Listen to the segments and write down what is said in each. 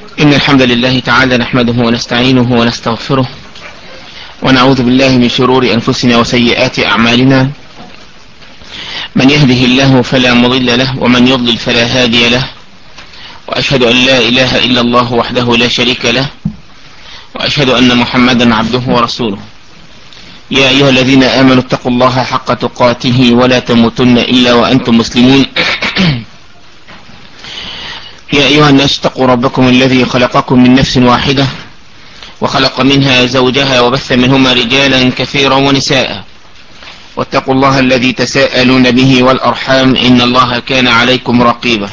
إن الحمد لله تعالى نحمده ونستعينه ونستغفره ونعوذ بالله من شرور أنفسنا وسيئات أعمالنا من يهده الله فلا مضل له ومن يضلل فلا هادي له وأشهد أن لا إله إلا الله وحده لا شريك له وأشهد أن محمدا عبده ورسوله يا أيها الذين آمنوا اتقوا الله حق تقاته ولا تموتن إلا وأنتم مسلمون يا أيها الناس اتقوا ربكم الذي خلقكم من نفس واحدة وخلق منها زوجها وبث منهما رجالا كثيرا ونساء واتقوا الله الذي تساءلون به والأرحام إن الله كان عليكم رقيبا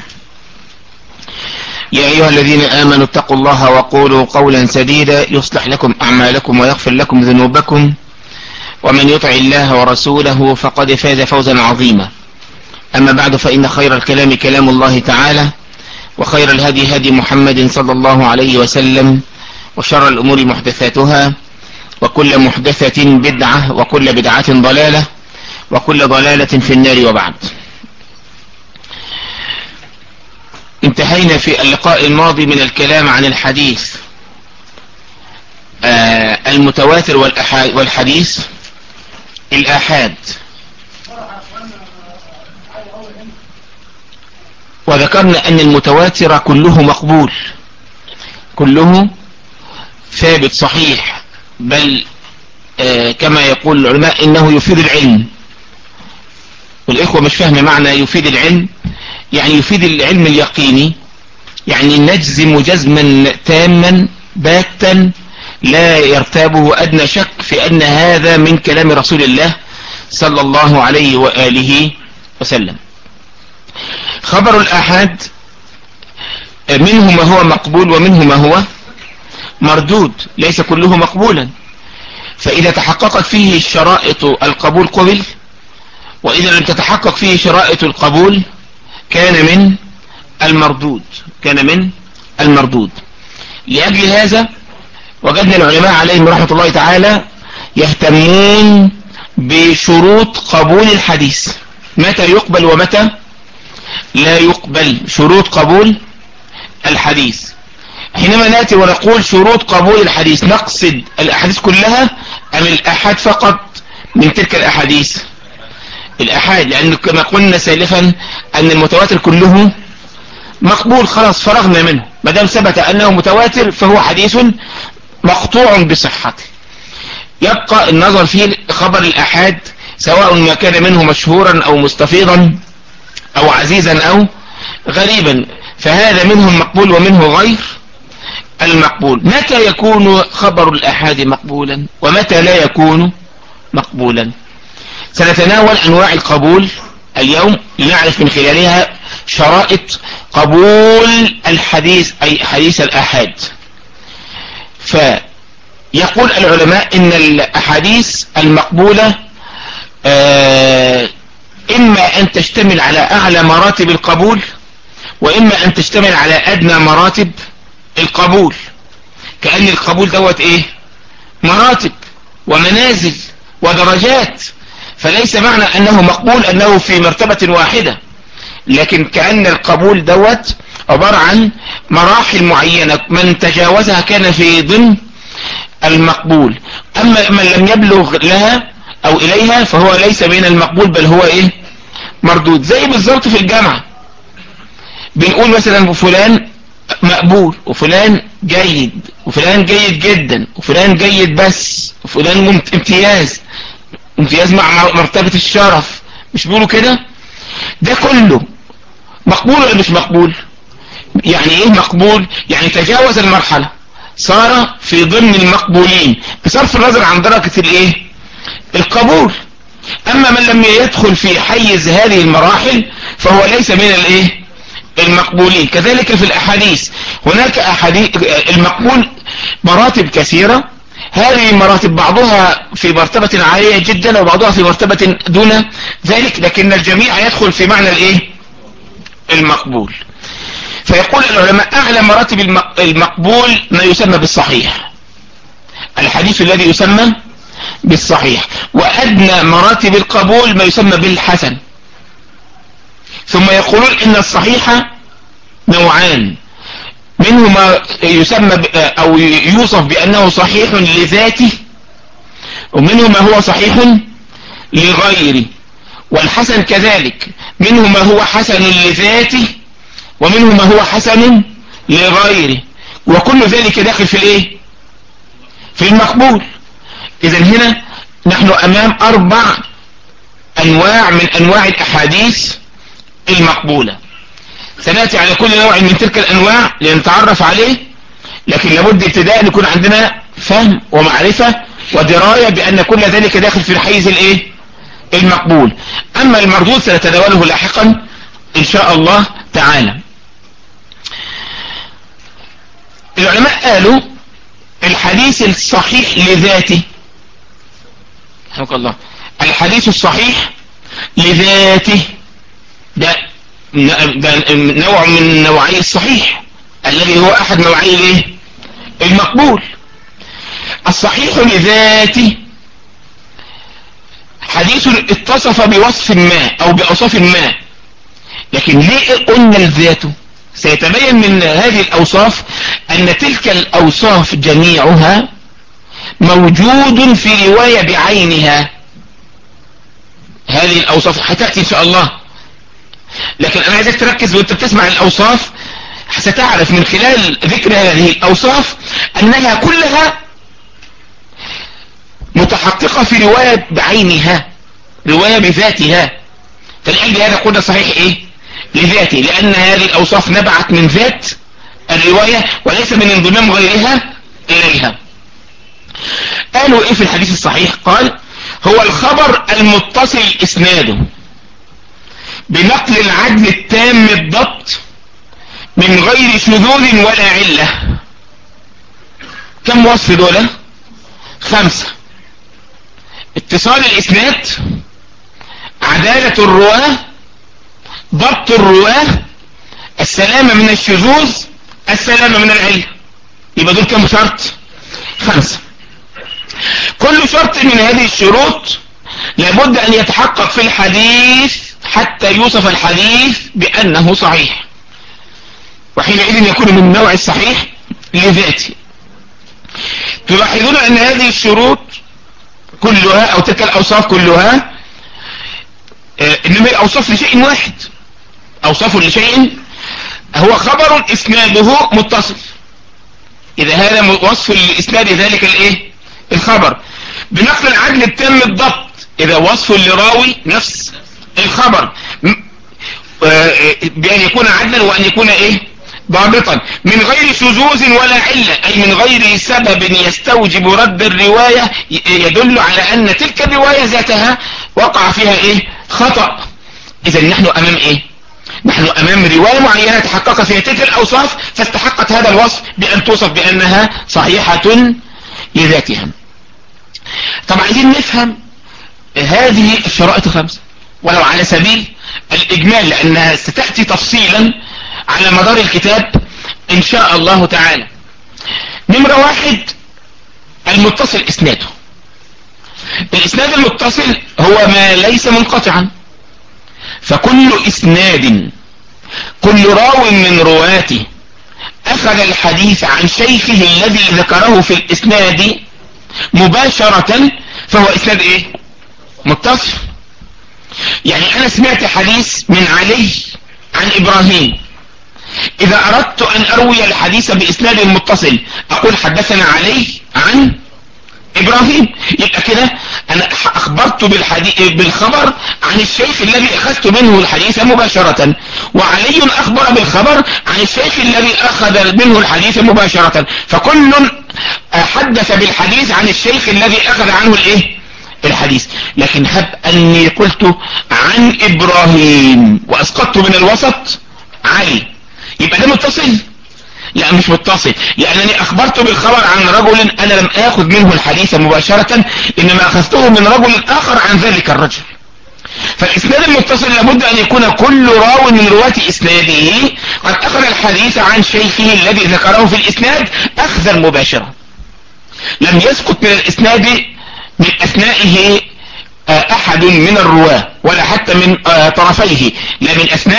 يا أيها الذين آمنوا اتقوا الله وقولوا قولا سديدا يصلح لكم أعمالكم ويغفر لكم ذنوبكم ومن يطع الله ورسوله فقد فاز فوزا عظيما أما بعد فإن خير الكلام كلام الله تعالى وخير الهدي هدي محمد صلى الله عليه وسلم وشر الأمور محدثاتها وكل محدثة بدعة وكل بدعة ضلالة وكل ضلالة في النار وبعد انتهينا في اللقاء الماضي من الكلام عن الحديث آه المتواتر والحديث الآحاد وذكرنا أن المتواتر كله مقبول كله ثابت صحيح بل آه كما يقول العلماء إنه يفيد العلم والإخوة مش فاهم معنى يفيد العلم يعني يفيد العلم اليقيني يعني نجزم جزما تاما باتا لا يرتابه أدنى شك في أن هذا من كلام رسول الله صلى الله عليه وآله وسلم خبر الأحد منه ما هو مقبول ومنه ما هو مردود ليس كله مقبولا فإذا تحققت فيه شرائط القبول قبل وإذا لم تتحقق فيه شرائط القبول كان من المردود كان من المردود لأجل هذا وجدنا العلماء عليهم رحمة الله تعالى يهتمون بشروط قبول الحديث متى يقبل ومتى لا يقبل شروط قبول الحديث حينما نأتي ونقول شروط قبول الحديث نقصد الأحاديث كلها أم الأحد فقط من تلك الأحاديث الأحاد لأن كما قلنا سالفا أن المتواتر كله مقبول خلاص فرغنا منه ما دام ثبت أنه متواتر فهو حديث مقطوع بصحته يبقى النظر في خبر الأحاد سواء ما كان منه مشهورا أو مستفيضا أو عزيزا أو غريبا فهذا منه المقبول ومنه غير المقبول متى يكون خبر الأحاد مقبولا ومتى لا يكون مقبولا سنتناول أنواع القبول اليوم لنعرف من خلالها شرائط قبول الحديث أي حديث الأحاد فيقول العلماء إن الأحاديث المقبولة آه إما أن تشتمل على أعلى مراتب القبول وإما أن تشتمل على أدنى مراتب القبول كأن القبول دوت إيه مراتب ومنازل ودرجات فليس معنى أنه مقبول أنه في مرتبة واحدة لكن كأن القبول دوت عبارة عن مراحل معينة من تجاوزها كان في ضمن المقبول أما من لم يبلغ لها أو إليها فهو ليس من المقبول بل هو إيه مردود زي بالظبط في الجامعة بنقول مثلا فلان مقبول وفلان جيد وفلان جيد جدا وفلان جيد بس وفلان امتياز امتياز مع مرتبة الشرف مش بيقولوا كده ده كله مقبول ولا مش مقبول يعني ايه مقبول يعني تجاوز المرحلة صار في ضمن المقبولين بصرف النظر عن درجة الايه القبول اما من لم يدخل في حيز هذه المراحل فهو ليس من الايه المقبولين كذلك في الاحاديث هناك احاديث المقبول مراتب كثيرة هذه المراتب بعضها في مرتبة عالية جدا وبعضها في مرتبة دون ذلك لكن الجميع يدخل في معنى الايه المقبول فيقول العلماء اعلى مراتب المقبول ما يسمى بالصحيح الحديث الذي يسمى بالصحيح وادنى مراتب القبول ما يسمى بالحسن ثم يقولون ان الصحيح نوعان منه ما يسمى او يوصف بانه صحيح لذاته ومنه ما هو صحيح لغيره والحسن كذلك منه ما هو حسن لذاته ومنه ما هو حسن لغيره وكل ذلك داخل في الايه في المقبول اذا هنا نحن امام اربع انواع من انواع الاحاديث المقبولة سنأتي على كل نوع من تلك الانواع لنتعرف عليه لكن لابد ابتداء يكون عندنا فهم ومعرفة ودراية بان كل ذلك داخل في الحيز الايه المقبول اما المردود سنتداوله لاحقا ان شاء الله تعالى العلماء قالوا الحديث الصحيح لذاته حمك الله الحديث الصحيح لذاته ده, ده نوع من نوعي الصحيح الذي هو احد نوعي الايه المقبول الصحيح لذاته حديث اتصف بوصف ما او باوصاف ما لكن ليه قلنا لذاته سيتبين من هذه الاوصاف ان تلك الاوصاف جميعها موجود في رواية بعينها هذه الاوصاف حتأتي ان شاء الله لكن انا عايزك تركز وانت بتسمع الاوصاف ستعرف من خلال ذكر هذه الاوصاف انها كلها متحققة في رواية بعينها رواية بذاتها فلأجل هذا قلنا صحيح ايه لذاته لان هذه الاوصاف نبعت من ذات الرواية وليس من انضمام غيرها اليها قالوا ايه في الحديث الصحيح قال هو الخبر المتصل اسناده بنقل العدل التام الضبط من غير شذوذ ولا علة كم وصف دولة خمسة اتصال الاسناد عدالة الرواه ضبط الرواه السلامة من الشذوذ السلامة من العلة يبقى دول كم شرط خمسة كل شرط من هذه الشروط لابد ان يتحقق في الحديث حتى يوصف الحديث بانه صحيح وحينئذ يكون من النوع الصحيح لذاته تلاحظون ان هذه الشروط كلها او تلك الاوصاف كلها انما هي اوصاف لشيء واحد اوصاف لشيء هو خبر اسناده متصل اذا هذا وصف لاسناد ذلك الايه الخبر بنقل العدل التام الضبط اذا وصف لراوي نفس الخبر بان يكون عدلا وان يكون ايه ضابطا من غير شذوذ ولا علة اي من غير سبب يستوجب رد الرواية يدل على ان تلك الرواية ذاتها وقع فيها ايه خطأ اذا نحن امام ايه نحن امام رواية معينة تحقق فيها تلك الاوصاف فاستحقت هذا الوصف بان توصف بانها صحيحة لذاتها طبعا عايزين نفهم هذه الشرائط الخمسة ولو على سبيل الاجمال لانها ستأتي تفصيلا على مدار الكتاب ان شاء الله تعالى نمرة واحد المتصل اسناده الاسناد المتصل هو ما ليس منقطعا فكل اسناد كل راو من رواته اخذ الحديث عن شيخه الذي ذكره في الاسناد مباشرة فهو اسناد ايه متصل يعني انا سمعت حديث من علي عن ابراهيم اذا اردت ان اروي الحديث باسناد متصل اقول حدثنا علي عن ابراهيم يبقى كده انا اخبرت بالحديث بالخبر عن الشيخ الذي اخذت منه الحديث مباشرة وعلي اخبر بالخبر عن الشيخ الذي اخذ منه الحديث مباشرة فكل حدث بالحديث عن الشيخ الذي اخذ عنه الايه الحديث لكن هب اني قلت عن ابراهيم واسقطت من الوسط علي يبقى ده متصل لا مش متصل لانني اخبرت بالخبر عن رجل انا لم اخذ منه الحديث مباشرة انما اخذته من رجل اخر عن ذلك الرجل فالاسناد المتصل لابد ان يكون كل راو من رواة اسناده قد اخذ الحديث عن شيخه الذي ذكره في الاسناد اخذا مباشرا لم يسقط من الاسناد من اثنائه احد من الرواه ولا حتى من طرفيه لا من اثنائه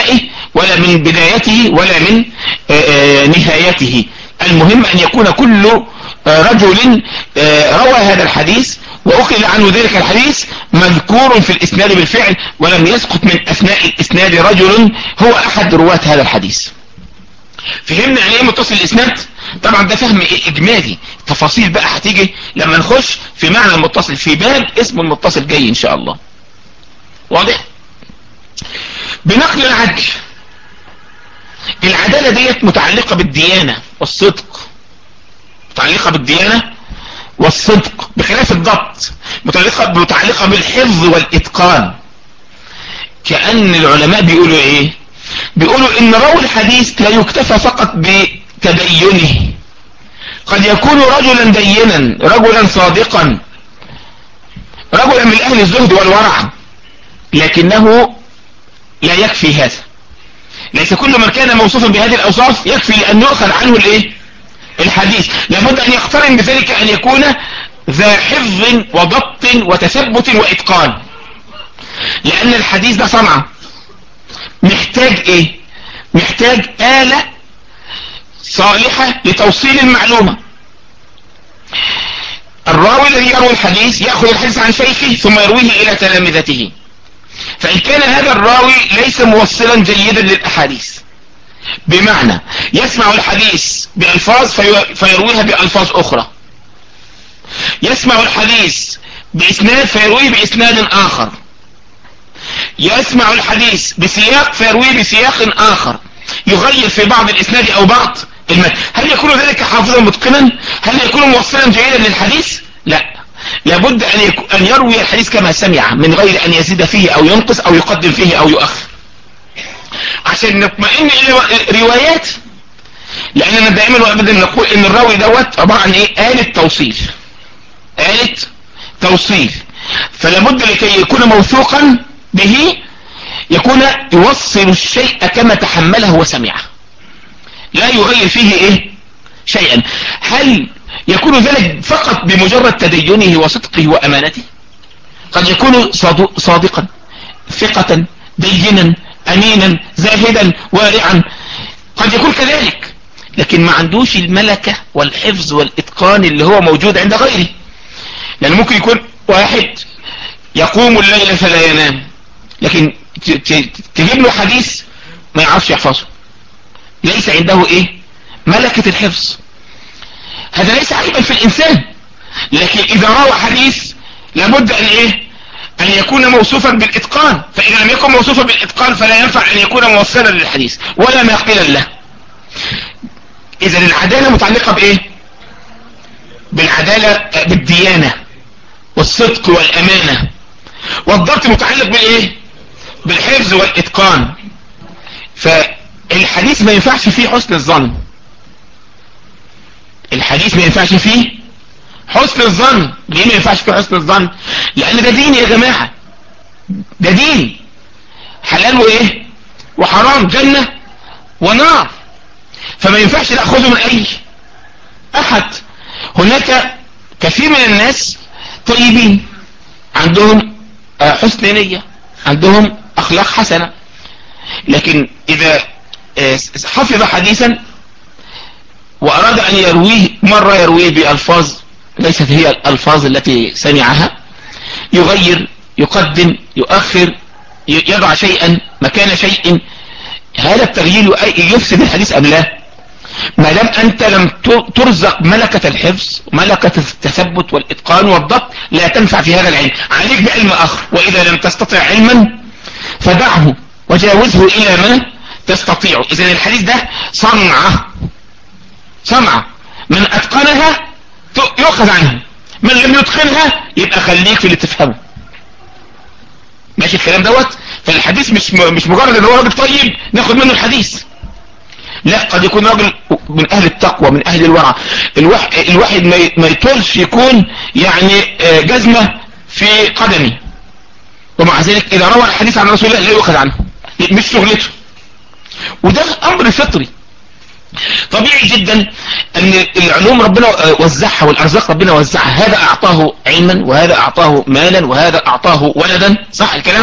ولا من بدايته ولا من نهايته المهم ان يكون كل رجل روى هذا الحديث واخذ عنه ذلك الحديث مذكور في الاسناد بالفعل ولم يسقط من اثناء الاسناد رجل هو احد رواة هذا الحديث فهمنا يعني ايه متصل الاسناد طبعا ده فهم اجمالي تفاصيل بقى هتيجي لما نخش في معنى المتصل في باب اسمه المتصل جاي ان شاء الله واضح بنقل العدل العدالة ديت متعلقة بالديانة والصدق متعلقة بالديانة والصدق بخلاف الضبط متعلقة, متعلقة بالحفظ والاتقان كأن العلماء بيقولوا ايه بيقولوا ان راوي الحديث لا يكتفى فقط بتدينه قد يكون رجلا دينا رجلا صادقا رجلا من اهل الزهد والورع لكنه لا يكفي هذا ليس كل من كان موصوفا بهذه الاوصاف يكفي ان يؤخذ عنه الايه الحديث لابد ان يقترن بذلك ان يكون ذا حفظ وضبط وتثبت واتقان لان الحديث ده صنعة محتاج ايه محتاج آلة صالحة لتوصيل المعلومة الراوي الذي يروي الحديث يأخذ الحديث عن شيخه ثم يرويه الى تلامذته فإن كان هذا الراوي ليس موصلا جيدا للأحاديث بمعنى يسمع الحديث بألفاظ فيرويها بألفاظ أخرى يسمع الحديث بإسناد فيرويه بإسناد آخر يسمع الحديث بسياق فيرويه بسياق آخر يغير في بعض الإسناد أو بعض المتن هل يكون ذلك حافظا متقنا هل يكون موصلا جيدا للحديث لا لابد أن, أن يروي الحديث كما سمع من غير أن يزيد فيه أو ينقص أو يقدم فيه أو يؤخر عشان نطمئن إلى روايات لأننا دائما وأبدا نقول إن الراوي دوت عبارة عن إيه آلة توصيل آلة توصيل فلابد لكي يكون موثوقا به يكون يوصل الشيء كما تحمله وسمعه لا يغير فيه ايه شيئا هل يكون ذلك فقط بمجرد تدينه وصدقه وامانته قد يكون صادقا ثقة دينا امينا زاهدا وارعا قد يكون كذلك لكن ما عندوش الملكة والحفظ والاتقان اللي هو موجود عند غيره لان ممكن يكون واحد يقوم الليل فلا ينام لكن تجيب له حديث ما يعرفش يحفظه ليس عنده ايه ملكة الحفظ هذا ليس عيبا في الانسان لكن اذا روى حديث لابد ان ايه ان يكون موصوفا بالاتقان فاذا لم يكن موصوفا بالاتقان فلا ينفع ان يكون موصلا للحديث ولا ناقلا له اذا العدالة متعلقة بايه بالعدالة بالديانة والصدق والامانة والضبط متعلق بالايه بالحفظ والاتقان فالحديث ما ينفعش فيه حسن الظن الحديث ما ينفعش فيه حسن الظن ليه ما ينفعش فيه حسن الظن لان ده دين يا جماعة ده دين حلال وايه وحرام جنة ونار فما ينفعش ناخذه من اي احد هناك كثير من الناس طيبين عندهم حسن نية عندهم اخلاق حسنة لكن اذا حفظ حديثا واراد ان يرويه مرة يرويه بألفاظ ليست هي الالفاظ التي سمعها يغير يقدم يؤخر يضع شيئا مكان شيء هذا التغيير يفسد الحديث ام لا ما دام انت لم ترزق ملكة الحفظ ملكة التثبت والاتقان والضبط لا تنفع في هذا العلم عليك بعلم اخر واذا لم تستطع علما فدعه وجاوزه الى ما تستطيع اذا الحديث ده صنعة صنعة من اتقنها يؤخذ عنها من لم يتقنها يبقى خليك في اللي تفهمه ماشي الكلام دوت فالحديث مش مش مجرد ان هو راجل طيب ناخد منه الحديث لا قد يكون راجل من اهل التقوى من اهل الورع الواحد ما يطولش يكون يعني جزمة في قدمي ومع ذلك اذا روى الحديث عن رسول الله لا يؤخذ عنه مش شغلته وده امر فطري طبيعي جدا ان العلوم ربنا وزعها والارزاق ربنا وزعها هذا اعطاه علما وهذا اعطاه مالا وهذا اعطاه ولدا صح الكلام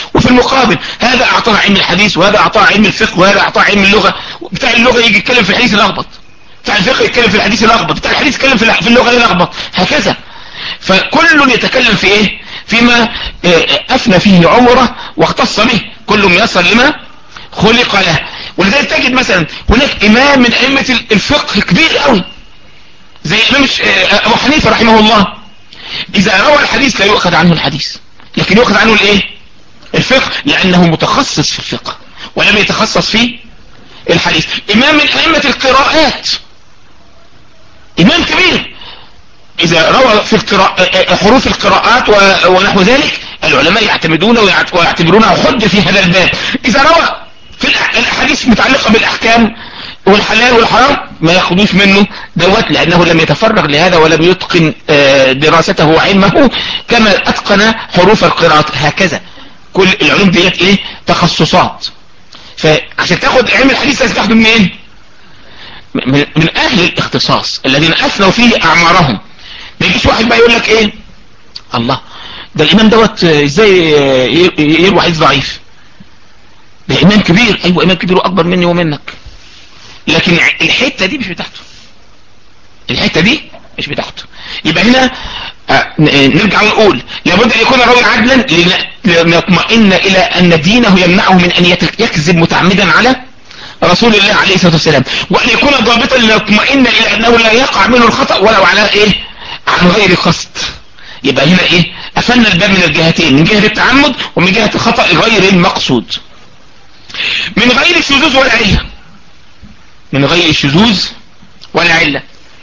وفي المقابل هذا اعطاه علم الحديث وهذا اعطاه علم الفقه وهذا اعطاه علم اللغة بتاع اللغة يجي يتكلم في الحديث يلخبط بتاع الفقه يتكلم في الحديث يلخبط بتاع الحديث يتكلم في اللغة يلخبط هكذا فكل يتكلم في ايه فيما افنى فيه عمره واختص به كل ميسر لما خلق له ولذلك تجد مثلا هناك امام من ائمة الفقه كبير قوي زي امام ابو حنيفة رحمه الله اذا روى الحديث لا يؤخذ عنه الحديث لكن يؤخذ عنه الايه الفقه لانه متخصص في الفقه ولم يتخصص في الحديث امام من ائمة القراءات امام كبير اذا روى في القراء حروف القراءات ونحو ذلك العلماء يعتمدون ويعتبرونها حج في هذا الباب اذا روى في الاحاديث المتعلقة بالاحكام والحلال والحرام ما ياخدوش منه دوت لانه لم يتفرغ لهذا ولم يتقن دراسته وعلمه كما اتقن حروف القراءات هكذا كل العلوم ديت ايه تخصصات فعشان تاخد علم الحديث لازم تاخده منين من, من اهل الاختصاص الذين اثنوا فيه اعمارهم ما يجيش واحد بقى يقول لك ايه الله ده الامام دوت ازاي يروى حديث ضعيف ده امام كبير ايوه امام كبير واكبر مني ومنك لكن الحتة دي مش بتاعته الحتة دي مش بتاعته يبقى هنا نرجع ونقول لابد ان يكون الراوي عدلا لنطمئن الى ان دينه يمنعه من ان يكذب متعمدا على رسول الله عليه الصلاة والسلام وان يكون ضابطا لنطمئن الى انه لا يقع منه الخطأ ولو على ايه عن غير قصد يبقى هنا ايه قفلنا الباب من الجهتين من جهة التعمد ومن جهة الخطأ غير المقصود من غير الشذوذ ولا علة من غير الشذوذ ولا علة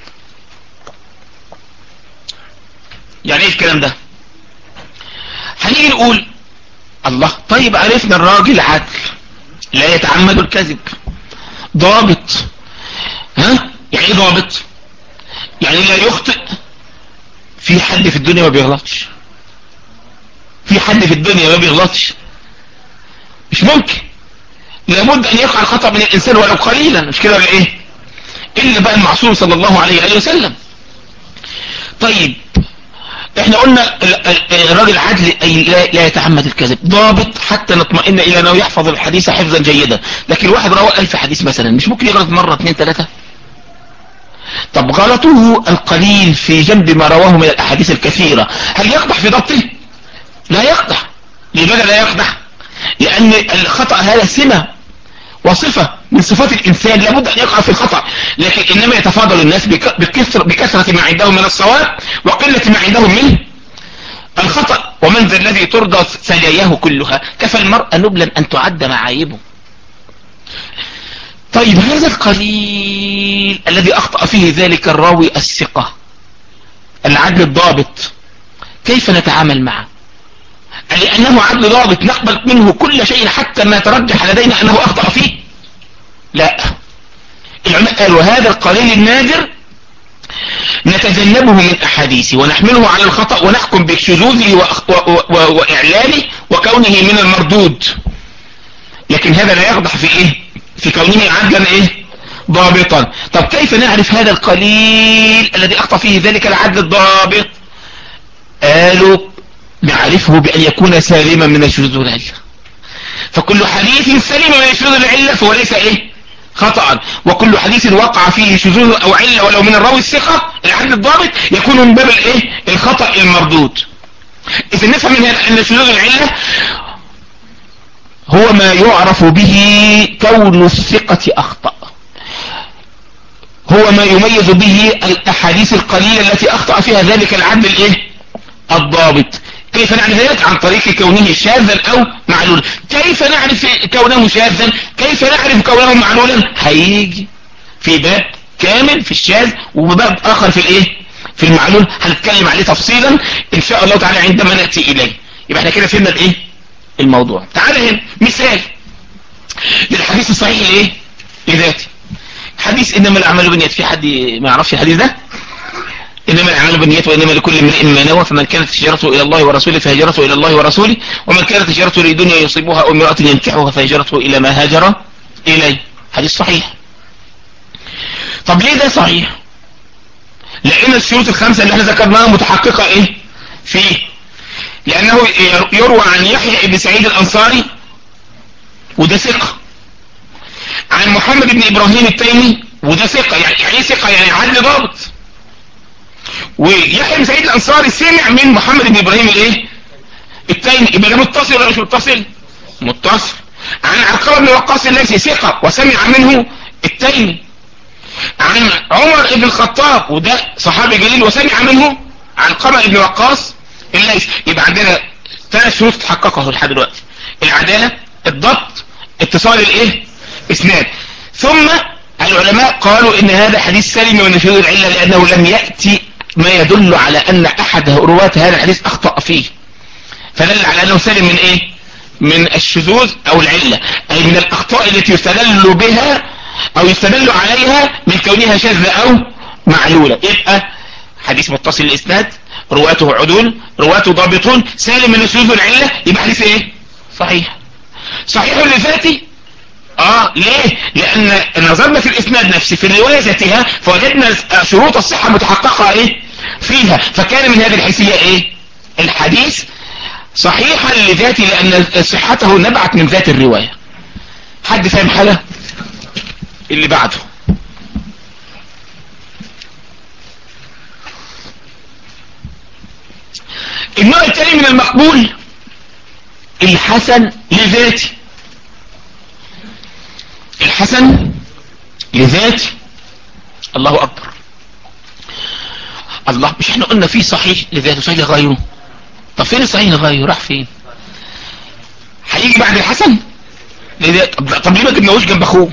يعني ايه الكلام ده هنيجي نقول الله طيب عرفنا الراجل عدل لا يتعمد الكذب ضابط ها يعني ايه ضابط يعني لا يخطئ في حد في الدنيا ما بيغلطش في حد في الدنيا ما بيغلطش مش ممكن لابد ان يقع الخطأ من الانسان ولو قليلا مش كده ولا ايه الا بقى المعصوم صلى الله عليه وآله وسلم طيب احنا قلنا الراجل عدل اي لا يتعمد الكذب ضابط حتى نطمئن الى انه يحفظ الحديث حفظا جيدا لكن واحد روى الف حديث مثلا مش ممكن يغلط مرة اثنين ثلاثة طب غلطه القليل في جنب ما رواه من الاحاديث الكثيرة هل يقدح في ضبطه لا يقدح لماذا لا يقدح لان الخطأ هذا سمة وصفة من صفات الانسان لابد ان يقع في الخطأ لكن انما يتفاضل الناس بكثرة, بكثرة ما عندهم من الصواب وقلة ما عندهم من الخطأ ومن ذا الذي ترضى ثناياه كلها كفى المرء نبلا ان تعد معايبه طيب هذا القليل الذي اخطأ فيه ذلك الراوي الثقة العدل الضابط كيف نتعامل معه لأنه عدل ضابط نقبل منه كل شيء حتى ما ترجح لدينا أنه أخطأ فيه لا العلماء قالوا هذا القليل النادر نتجنبه من أحاديثه ونحمله على الخطأ ونحكم بشذوذه وإعلانه وكونه من المردود لكن هذا لا يقضح في إيه في كونه عدلا إيه ضابطا طب كيف نعرف هذا القليل الذي أخطأ فيه ذلك العدل الضابط قالوا نعرفه بأن يكون سالما من الشذوذ والعلة فكل حديث سلم من الشذوذ والعلة فهو ليس ايه خطأ وكل حديث وقع فيه شذوذ او علة ولو من الراوي الثقة العدل الضابط يكون من باب الايه الخطأ المردود اذا نفهم من هنا ان الشذوذ والعلة هو ما يعرف به كون الثقة اخطأ هو ما يميز به الاحاديث القليلة التي اخطأ فيها ذلك العدل الايه الضابط كيف نعرف ذلك عن طريق كونه شاذا او معلولا كيف نعرف كونه شاذا كيف نعرف كونه معلولا هيجي في باب كامل في الشاذ وباب اخر في الايه في المعلول هنتكلم عليه تفصيلا ان شاء الله تعالى عندما نأتي اليه يبقى احنا كده فهمنا الايه الموضوع تعال هنا مثال للحديث الصحيح الايه لذاتي حديث انما الاعمال بالنيات في حد ما يعرفش الحديث ده إنما الأعمال بالنيات وإنما لكل امرئ ما نوى فمن كانت هجرته إلى الله ورسوله فهجرته إلى الله ورسوله ومن كانت هجرته لدنيا يصيبها أو امرأة ينكحها فهجرته إلى ما هاجر إليه حديث صحيح طب ليه ده صحيح لأن الشروط الخمسة اللي احنا ذكرناها متحققة إيه فيه لانه يروى عن يحيى بن سعيد الانصاري وده ثقة عن محمد بن ابراهيم التيمي وده ثقة يعني يعني ثقة يعني عدل ضابط ويحيى بن سعيد الانصاري سمع من محمد بن ابراهيم الايه التيمي يبقى ده متصل ولا مش متصل متصل عن عقاب بن وقاص الليثي ثقة وسمع منه التيمي عن عمر بن الخطاب وده صحابي جليل وسمع منه عن قمر بن وقاص الليثي يبقى عندنا ثلاث شروط تحققها لحد دلوقتي العدالة الضبط اتصال الايه اسناد ثم العلماء قالوا ان هذا حديث سلم من شذوذ العلة لانه لم يأتي ما يدل على ان احد رواة هذا الحديث اخطأ فيه فدل على انه سلم من ايه من الشذوذ او العلة اي من الاخطاء التي يستدل بها او يستدل عليها من كونها شاذة او معلولة يبقى حديث متصل الاسناد رواته عدول رواته ضابطون سالم من الشذوذ والعلة يبقى حديث ايه صحيح صحيح لذاته اه ليه لان نظرنا في الاسناد نفسه في الرواية ذاتها فوجدنا شروط الصحة متحققة ايه فيها فكان من هذه الحيثية ايه الحديث صحيحا لذاته لان صحته نبعت من ذات الرواية حد فاهم حاجة اللي بعده النوع الثاني من المقبول الحسن لذاته الحسن لذاته الله اكبر الله مش احنا قلنا فيه صحيح لذاته صحيح لغيره طب فين الصحيح لغيره راح فين هيجي بعد الحسن لذاته طب ليه ما جبناهوش جنب اخوه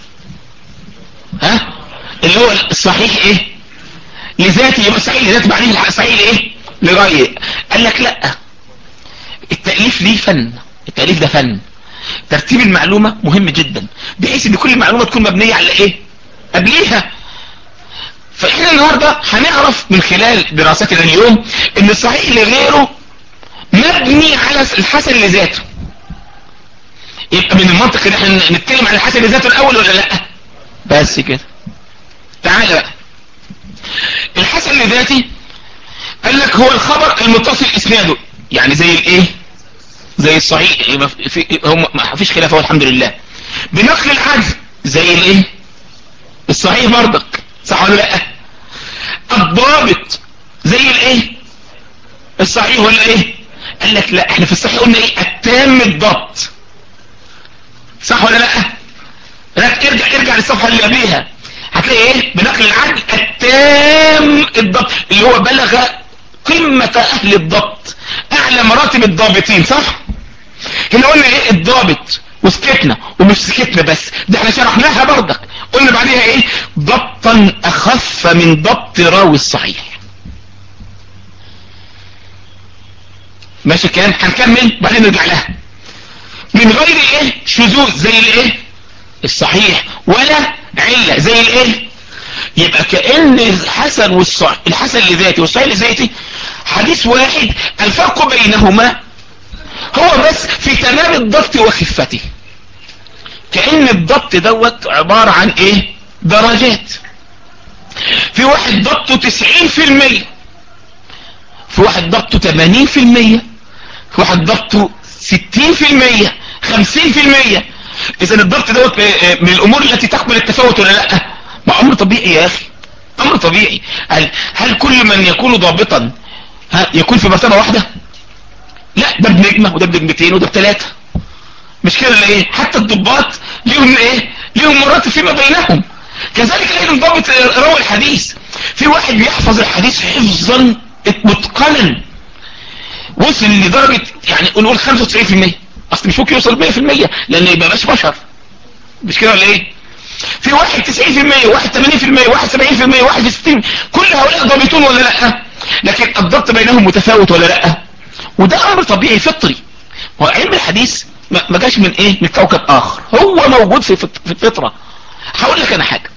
ها اللي هو الصحيح ايه لذاته يبقى صحيح لذاته بعدين صحيح لايه لغاية قال لك لا التأليف ليه فن التأليف ده فن ترتيب المعلومة مهم جدا بحيث ان كل معلومة تكون مبنية على ايه قبليها فاحنا النهاردة هنعرف من خلال دراستنا اليوم ان الصحيح لغيره مبني على الحسن لذاته يبقى من المنطق ان احنا نتكلم عن الحسن لذاته الاول ولا لا بس كده تعال بقى الحسن لذاتي قال لك هو الخبر المتصل اسناده يعني زي الايه زي الصحيح في هم ما فيش خلاف الحمد لله بنقل العدل زي الايه الصحيح برضك صح ولا لا الضابط زي الايه الصحيح ولا ايه قال لك لا احنا في الصحيح قلنا ايه التام الضبط صح ولا لا لا ارجع ارجع للصفحه اللي قبليها هتلاقي ايه بنقل العدل التام الضبط اللي هو بلغ قمة اهل الضبط اعلى مراتب الضابطين صح هنا قلنا ايه الضابط وسكتنا ومش سكتنا بس ده احنا شرحناها برضك قلنا بعديها ايه ضبطا اخف من ضبط راوي الصحيح ماشي الكلام هنكمل بعدين نرجع لها من غير ايه شذوذ زي الايه الصحيح ولا علة زي الايه يبقى كأن الحسن والصحيح الحسن لذاتي والصحيح لذاتي حديث واحد الفرق بينهما هو بس في تمام الضبط وخفته كأن الضبط دوت عبارة عن ايه درجات في واحد ضبطه تسعين في المية في واحد ضبطه تمانين في المية في واحد ضبطه ستين في المية خمسين في المية اذا الضبط دوت من الامور التي تقبل التفاوت ولا لا ما امر طبيعي يا اخي امر طبيعي هل, هل كل من يكون ضابطا ها يكون في مرتبة واحدة لا ده بنجمة وده بنجمتين وده بثلاثة مش كده ولا ايه حتى الضباط ليهم ايه ليهم مراتب فيما بينهم كذلك ايضا ضابط روى الحديث في واحد بيحفظ الحديث حفظا متقنا وصل لدرجة يعني نقول 95% اصل مش ممكن يوصل 100% لان يبقى مش بشر مش كده ولا ايه في واحد 90% واحد 80% واحد 70% واحد 60 كل هؤلاء ضابطون ولا لا لكن الضبط بينهم متفاوت ولا لا وده امر طبيعي فطري وعلم الحديث ما جاش من ايه من كوكب اخر هو موجود في في الفطره هقول لك انا حاجه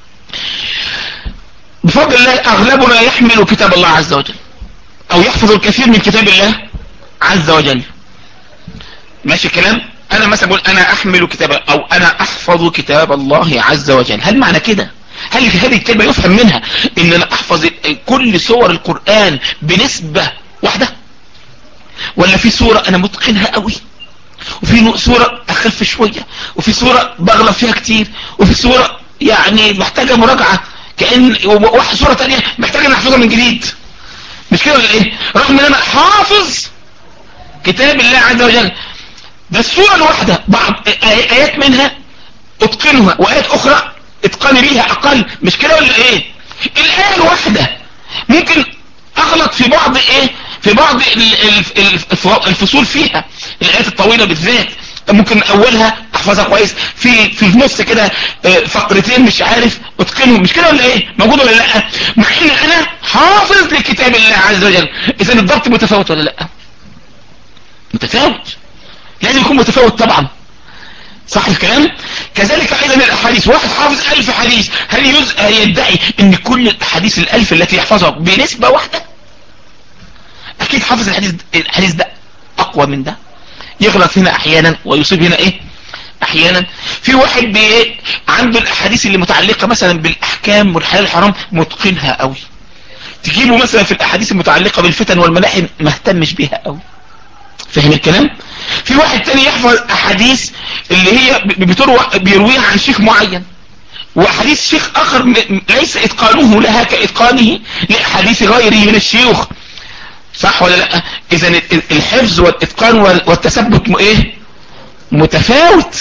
بفضل الله اغلبنا يحمل كتاب الله عز وجل او يحفظ الكثير من كتاب الله عز وجل ماشي الكلام انا مثلا بقول انا احمل كتاب او انا احفظ كتاب الله عز وجل هل معنى كده هل في هذه الكلمة يفهم منها ان انا احفظ كل سور القرآن بنسبة واحدة ولا في صورة انا متقنها قوي وفي صورة اخف شوية وفي صورة بغلط فيها كتير وفي صورة يعني محتاجة مراجعة كأن واحد صورة تانية محتاجة ان احفظها من جديد مش كده ولا ايه رغم ان انا حافظ كتاب الله عز وجل ده الصورة الواحدة بعض ايات منها اتقنها وايات اخرى اتقاني بيها اقل مش كده ولا ايه الايه الواحدة ممكن اغلط في بعض ايه في بعض الفصول فيها الايات الطويلة بالذات ممكن اولها احفظها كويس في في النص كده فقرتين مش عارف اتقنهم مش كده ولا ايه موجود ولا لا مع ان انا حافظ لكتاب الله عز وجل اذا الضبط متفاوت ولا لا متفاوت لازم يكون متفاوت طبعا صح الكلام كذلك ايضا الاحاديث واحد حافظ الف حديث هل يدعي ان كل الاحاديث الالف التي يحفظها بنسبة واحدة اكيد حافظ الحديث الحديث ده اقوى من ده يغلط هنا احيانا ويصيب هنا ايه احيانا في واحد بي عنده الاحاديث اللي متعلقة مثلا بالاحكام والحلال الحرام متقنها قوي تجيبه مثلا في الاحاديث المتعلقة بالفتن والملاحم ما اهتمش بيها قوي فاهم الكلام في واحد تاني يحفظ احاديث اللي هي بتروى بيرويها عن شيخ معين واحاديث شيخ اخر ليس اتقانه لها كاتقانه لاحاديث غيره من الشيوخ صح ولا لا اذا الحفظ والاتقان والتثبت ايه متفاوت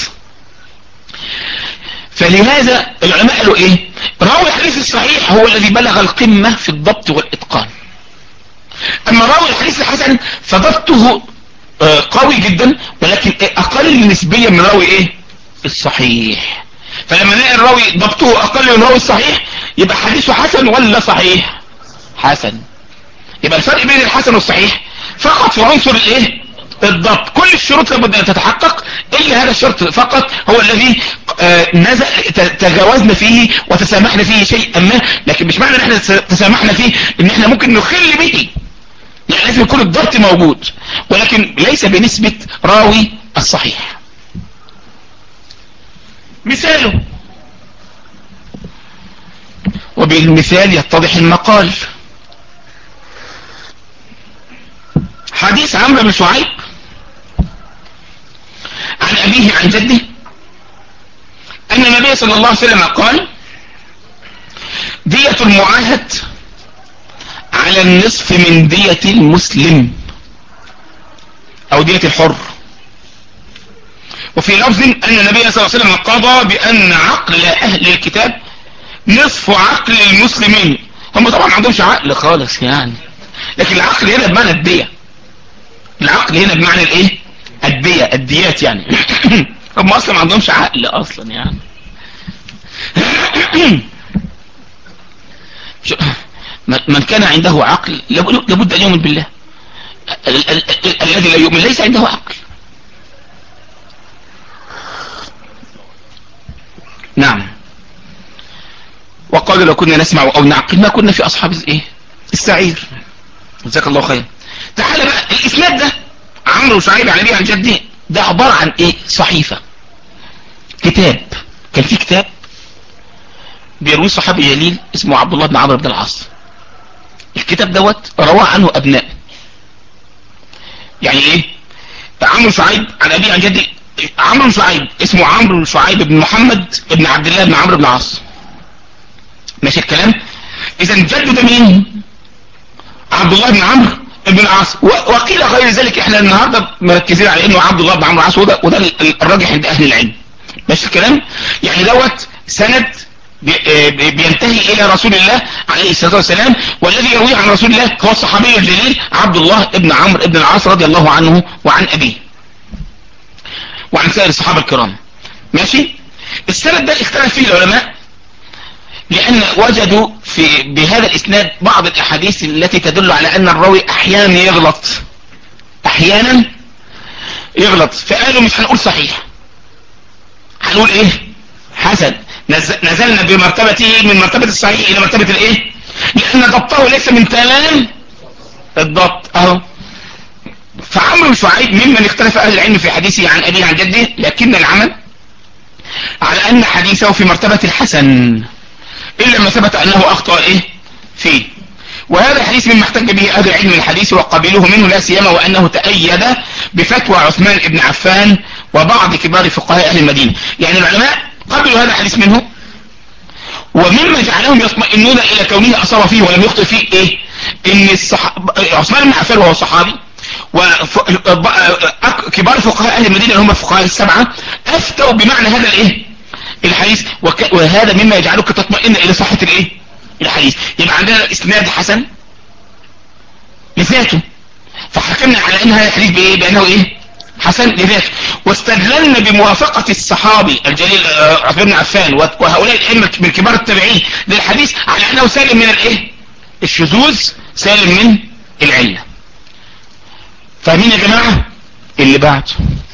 فلهذا العلماء قالوا ايه راوي الحديث الصحيح هو الذي بلغ القمة في الضبط والاتقان اما راوي الحديث الحسن فضبطه قوي جدا ولكن اقل نسبيا من راوي ايه الصحيح فلما نلاقي الراوي ضبطه اقل من الراوي الصحيح يبقى حديثه حسن ولا صحيح حسن يبقى الفرق بين الحسن والصحيح فقط في عنصر الايه الضبط كل الشروط لابد ان تتحقق الا هذا الشرط فقط هو الذي نزل تجاوزنا فيه وتسامحنا فيه شيئا ما لكن مش معنى ان احنا تسامحنا فيه ان احنا ممكن نخل به يعني لازم يكون الضبط موجود ولكن ليس بنسبة راوي الصحيح مثاله وبالمثال يتضح المقال حديث عمرو بن شعيب عن أبيه عن جده أن النبي صلى الله عليه وسلم قال دية المعاهد على النصف من دية المسلم او دية الحر وفي لفظ ان النبي صلى الله عليه وسلم قضى بان عقل اهل الكتاب نصف عقل المسلمين هم طبعا ما عندهمش عقل خالص يعني لكن العقل هنا بمعنى الدية العقل هنا بمعنى الايه الدية الديات يعني هم اصلا ما عندهمش عقل اصلا يعني من كان عنده عقل لابد ان يؤمن بالله الذي لا يؤمن ليس عنده عقل نعم وقالوا لو كنا نسمع او نعقل ما كنا في اصحاب الايه السعير جزاك الله خير تعال بقى الاسناد ده عمرو شعيب عن ابي عن جدي ده عبارة عن ايه صحيفة كتاب كان في كتاب بيروي صحابي جليل اسمه عبد الله بن عمرو بن العاص الكتاب دوت رواه عنه ابناء يعني ايه عمرو شعيب عن ابي عن جدي عمرو شعيب اسمه عمرو شعيب بن محمد بن عبد الله بن عمرو بن العاص ماشي الكلام اذا جده ده مين عبد الله بن عمرو بن العاص وقيل غير ذلك احنا النهارده مركزين على انه عبد الله بن عمرو العاص وده وده الراجح عند اهل العلم ماشي الكلام يعني دوت سند بينتهي الى رسول الله عليه الصلاة والسلام والذي يرويه عن رسول الله هو الصحابي الجليل عبد الله ابن عمرو ابن العاص رضي الله عنه وعن ابيه وعن سائر الصحابة الكرام ماشي السند ده اختلف فيه العلماء لان وجدوا في بهذا الاسناد بعض الاحاديث التي تدل على ان الراوي احيانا يغلط احيانا يغلط فقالوا مش هنقول صحيح هنقول ايه حسن نزلنا بمرتبته من مرتبة الصحيح الى مرتبة الايه لان ضبطه ليس من تمام الضبط اهو فعمرو شعيب ممن اختلف اهل العلم في حديثه عن ابيه عن جده لكن العمل على ان حديثه في مرتبة الحسن الا ما ثبت انه اخطأ ايه فيه وهذا الحديث مما احتج به اهل العلم الحديث وقبلوه منه لا سيما وانه تأيد بفتوى عثمان بن عفان وبعض كبار فقهاء اهل المدينة يعني العلماء قبلوا هذا الحديث منه ومما جعلهم يطمئنون الى كونه اصاب فيه ولم يخطئ فيه ايه ان الصحابة عثمان بن عفان وهو صحابي وكبار فقهاء اهل المدينة اللي هم الفقهاء السبعة افتوا بمعنى هذا الايه الحديث وك... وهذا مما يجعلك تطمئن الى صحة الايه الحديث يبقى عندنا اسناد حسن لذاته فحكمنا على ان هذا الحديث بايه بانه ايه حسن لذاته واستدللنا بموافقة الصحابي الجليل عثمان بن عفان وهؤلاء الائمه من كبار التابعين للحديث على انه سالم من الايه الشذوذ سالم من العله فاهمين يا جماعه اللي بعده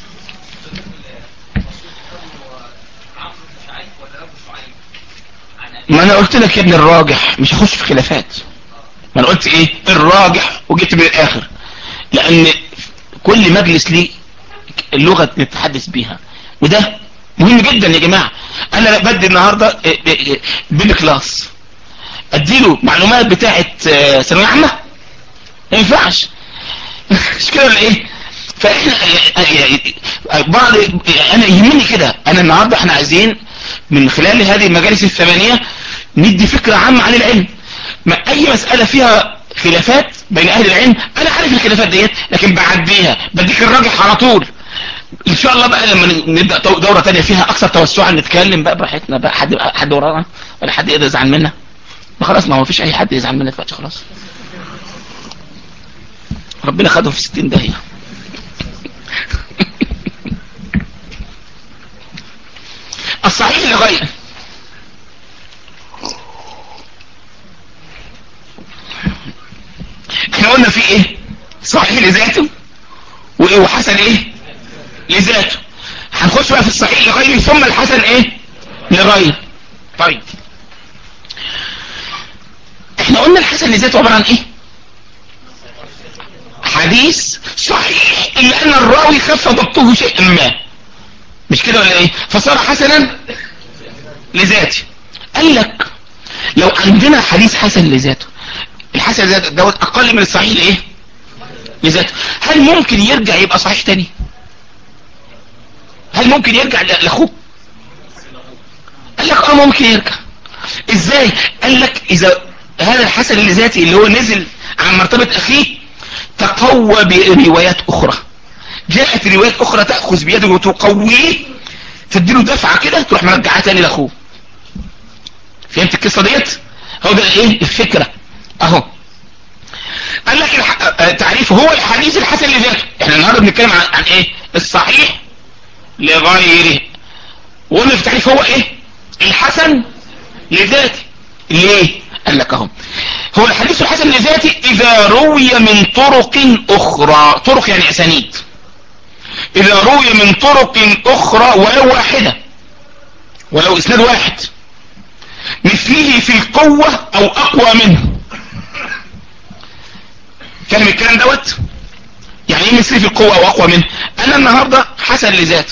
ما انا قلت لك يا ابن الراجح مش هخش في خلافات ما انا قلت ايه الراجح وجيت من الاخر لان كل مجلس ليه اللغة نتحدث بيها وده مهم جدا يا جماعة انا بدي النهاردة بين كلاس اديله معلومات بتاعت ثانوية عامة ما ينفعش مش كده ولا ايه فاحنا بعض انا يهمني كده انا النهاردة احنا عايزين من خلال هذه المجالس الثمانية ندي فكرة عامة عن العلم ما اي مسألة فيها خلافات بين اهل العلم انا عارف الخلافات ديت لكن بعديها بديك الراجح على طول ان شاء الله بقى لما نبدأ دورة تانية فيها اكثر توسعا نتكلم بقى براحتنا بقى حد حد ورانا ولا حد يقدر يزعل منا ما خلاص ما هو فيش اي حد يزعل منا دلوقتي خلاص ربنا خدهم في 60 داهية الصحيح لغير احنا قلنا في ايه صحيح لذاته وايه وحسن ايه لذاته هنخش بقى في الصحيح لغيره ثم الحسن ايه لغيره طيب احنا قلنا الحسن لذاته عبارة عن ايه حديث صحيح الا ان الراوي خف ضبطه شيئا ما مش كده ولا ايه فصار حسنا لذاته قال لك لو عندنا حديث حسن لذاته الحسن لذاته دوت اقل من الصحيح لايه لذاته هل ممكن يرجع يبقى صحيح تاني هل ممكن يرجع لاخوه قال لك اه ممكن يرجع ازاي قال لك اذا هذا الحسن لذاته اللي هو نزل عن مرتبة اخيه تقوى بروايات اخرى جاءت روايات اخرى تأخذ بيده وتقويه تديله دفعة كده تروح مرجعها تاني لاخوه فهمت القصة ديت هو ده ايه الفكرة اهو قال لك الح... تعريف هو الحديث الحسن لذاته احنا النهاردة بنتكلم عن, عن ايه الصحيح لغيره وقلنا في تعريف هو ايه الحسن لذاته ليه قال لك اهو هو الحديث الحسن لذاته اذا روي من طرق اخرى طرق يعني اسانيد اذا روي من طرق اخرى ولو واحدة ولو اسناد واحد مثله في القوة او اقوى منه فاهم الكلام دوت يعني ايه مثله في القوة او اقوى منه انا النهاردة حسن لذاته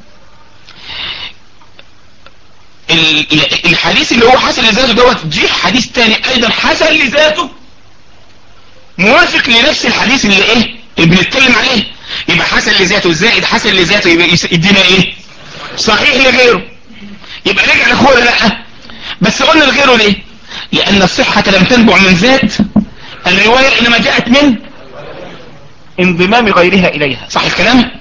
الحديث اللي هو حسن لذاته دوت جه حديث تاني ايضا حسن لذاته موافق لنفس الحديث اللي ايه اللي بنتكلم عليه يبقى حسن لذاته زائد حسن لذاته يبقى يدينا ايه صحيح لغيره يبقى رجع لاخوه ولا لا بس قلنا لغيره ليه لان الصحة لم تنبع من ذات الرواية انما جاءت من انضمام غيرها اليها صح الكلام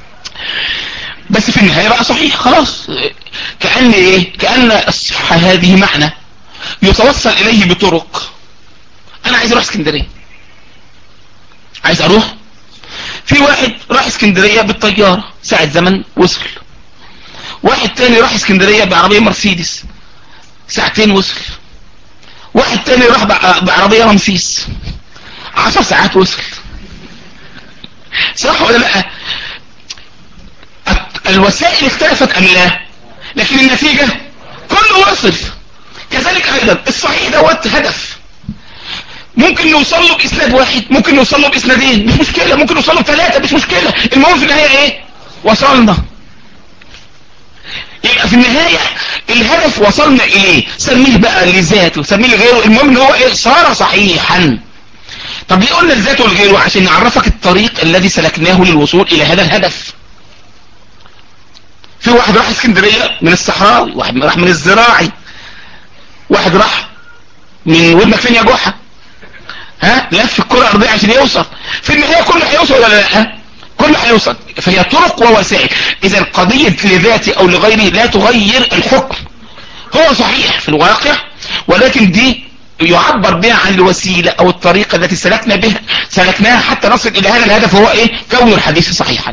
بس في النهاية بقى صحيح خلاص كأن ايه كأن الصحة هذه معنى يتوصل اليه بطرق انا عايز اروح اسكندرية عايز اروح في واحد راح اسكندرية بالطيارة ساعة زمن وصل واحد تاني راح اسكندرية بعربية مرسيدس ساعتين وصل واحد تاني راح بعربية رمسيس عشر ساعات وصل صح ولا لا الوسائل اختلفت ام لا لكن النتيجة كله وصل كذلك ايضا الصحيح دوت هدف ممكن نوصل له باسناد واحد ممكن نوصل له باسنادين مش مشكلة ممكن نوصل له بثلاثة مش مشكلة المهم في النهاية ايه وصلنا يبقى في النهاية الهدف وصلنا اليه سميه بقى لذاته سميه لغيره المهم ان هو ايه صار صحيحا طب ليه قلنا لذاته ولغيره عشان نعرفك الطريق الذي سلكناه للوصول الى هذا الهدف في واحد راح اسكندرية من الصحراوي واحد راح من الزراعي واحد راح من ودنك فين يا جحا ها لف الكرة الارضية عشان يوصل في النهاية كله هيوصل ولا لا كله هيوصل فهي طرق ووسائل اذا قضية لذاتي او لغيري لا تغير الحكم هو صحيح في الواقع ولكن دي يعبر بها عن الوسيلة او الطريقة التي سلكنا بها سلكناها حتى نصل الى هذا الهدف هو ايه كون الحديث صحيحا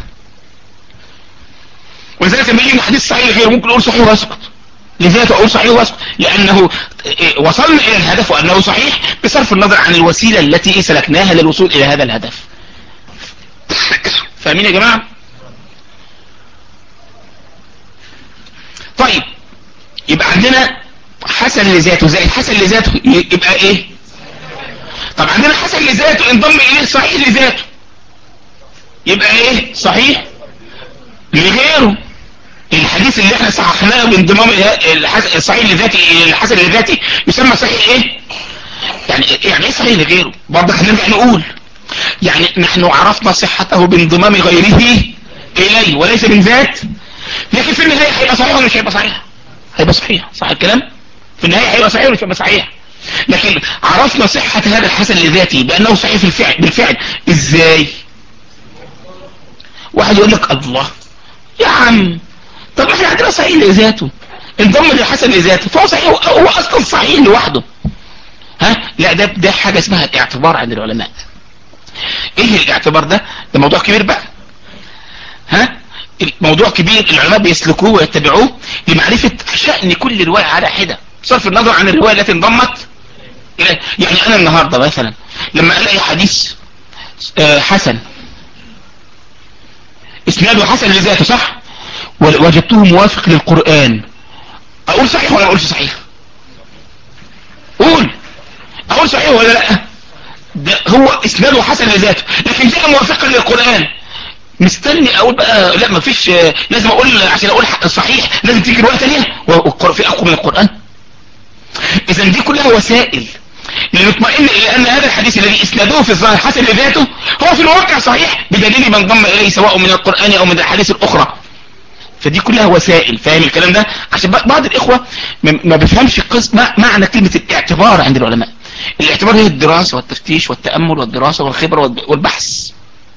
ولذلك لما يجي حديث صحيح غير ممكن اقول صحيح واسكت لذاته اقول صحيح واسكت لانه وصلنا الى الهدف وانه صحيح بصرف النظر عن الوسيلة التي سلكناها للوصول الى هذا الهدف فاهمين يا جماعة طيب يبقى عندنا حسن لذاته زائد حسن لذاته يبقى ايه طب عندنا حسن لذاته انضم اليه صحيح لذاته يبقى ايه صحيح لغيره الحديث اللي احنا صححناه بانضمام الصحيح لذاتي الحسن لذاتي يسمى صحيح ايه يعني يعني ايه صحيح لغيره برضه هنرجع نقول يعني نحن عرفنا صحته بانضمام غيره اليه وليس من ذات لكن في النهاية هيبقى صحيح ولا مش هيبقى صحيح هيبقى صحيح صح الكلام في النهاية هيبقى صحيح ولا مش هيبقى صحيح لكن عرفنا صحة هذا الحسن لذاته بانه صحيح في الفعل بالفعل ازاي واحد يقول لك الله يا عم طب احنا عندنا صحيح لذاته انضم للحسن لذاته فهو صحيح هو اصلا صحيح لوحده ها لا ده ده حاجة اسمها الاعتبار عند العلماء ايه الاعتبار ده ده موضوع كبير بقى ها الموضوع كبير العلماء بيسلكوه ويتبعوه لمعرفة شأن كل رواية على حدة بصرف النظر عن الرواية التي انضمت إليه يعني انا النهاردة مثلا لما الاقي حديث حسن اسناده حسن لذاته صح وجدته موافق للقرآن اقول صحيح ولا اقولش صحيح قول اقول صحيح ولا لا ده هو اسناده حسن لذاته لكن جاء موافقا للقرآن مستني اقول بقى لا مفيش لازم اقول عشان اقول صحيح لازم تيجي رواية تانية في اقوى من القرآن اذا دي كلها وسائل لنطمئن الى ان هذا الحديث الذي اسنادوه في الظاهر حسن لذاته هو في الواقع صحيح بدليل من ضم اليه سواء من القرآن او من الاحاديث الاخرى فدي كلها وسائل فاهم الكلام ده عشان بعض الاخوة ما بيفهمش قسم معنى كلمة الاعتبار عند العلماء الاعتبار هي الدراسة والتفتيش والتأمل والدراسة والخبرة والبحث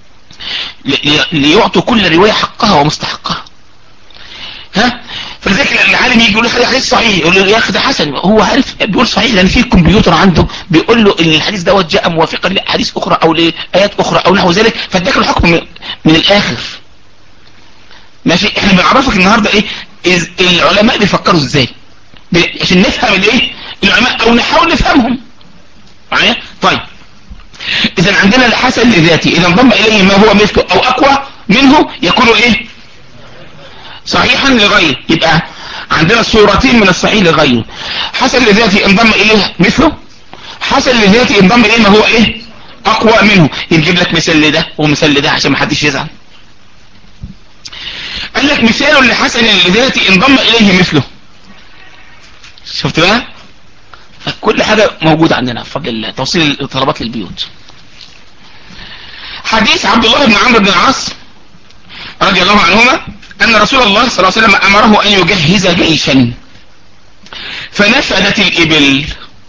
ليعطوا كل رواية حقها ومستحقها ها فلذلك العالم يجي يقول له حديث صحيح يقول له يا اخي ده حسن هو عارف بيقول صحيح لان في الكمبيوتر عنده بيقول له ان الحديث دوت جاء موافقا لاحاديث اخرى او لايات اخرى او نحو ذلك فاداك الحكم من, من الاخر ماشي احنا بنعرفك النهارده ايه العلماء بيفكروا ازاي عشان نفهم الايه العلماء او نحاول نفهمهم معايا طيب اذا عندنا الحسن لذاتي اذا انضم اليه ما هو مثله او اقوى منه يكون ايه صحيحا لغيره يبقى عندنا صورتين من الصحيح لغيره حسن لذاتي انضم اليه مثله حسن لذاتي انضم اليه ما هو ايه اقوى منه يجيب لك مثال لده ومثال لده عشان ما حدش يزعل قال لك مثال لحسن لذاتي انضم اليه مثله شفت بقى كل حاجة موجودة عندنا بفضل الله توصيل الطلبات للبيوت حديث عبد الله بن عمرو بن العاص رضي الله عنهما أن رسول الله صلى الله عليه وسلم أمره أن يجهز جيشا فنفدت الإبل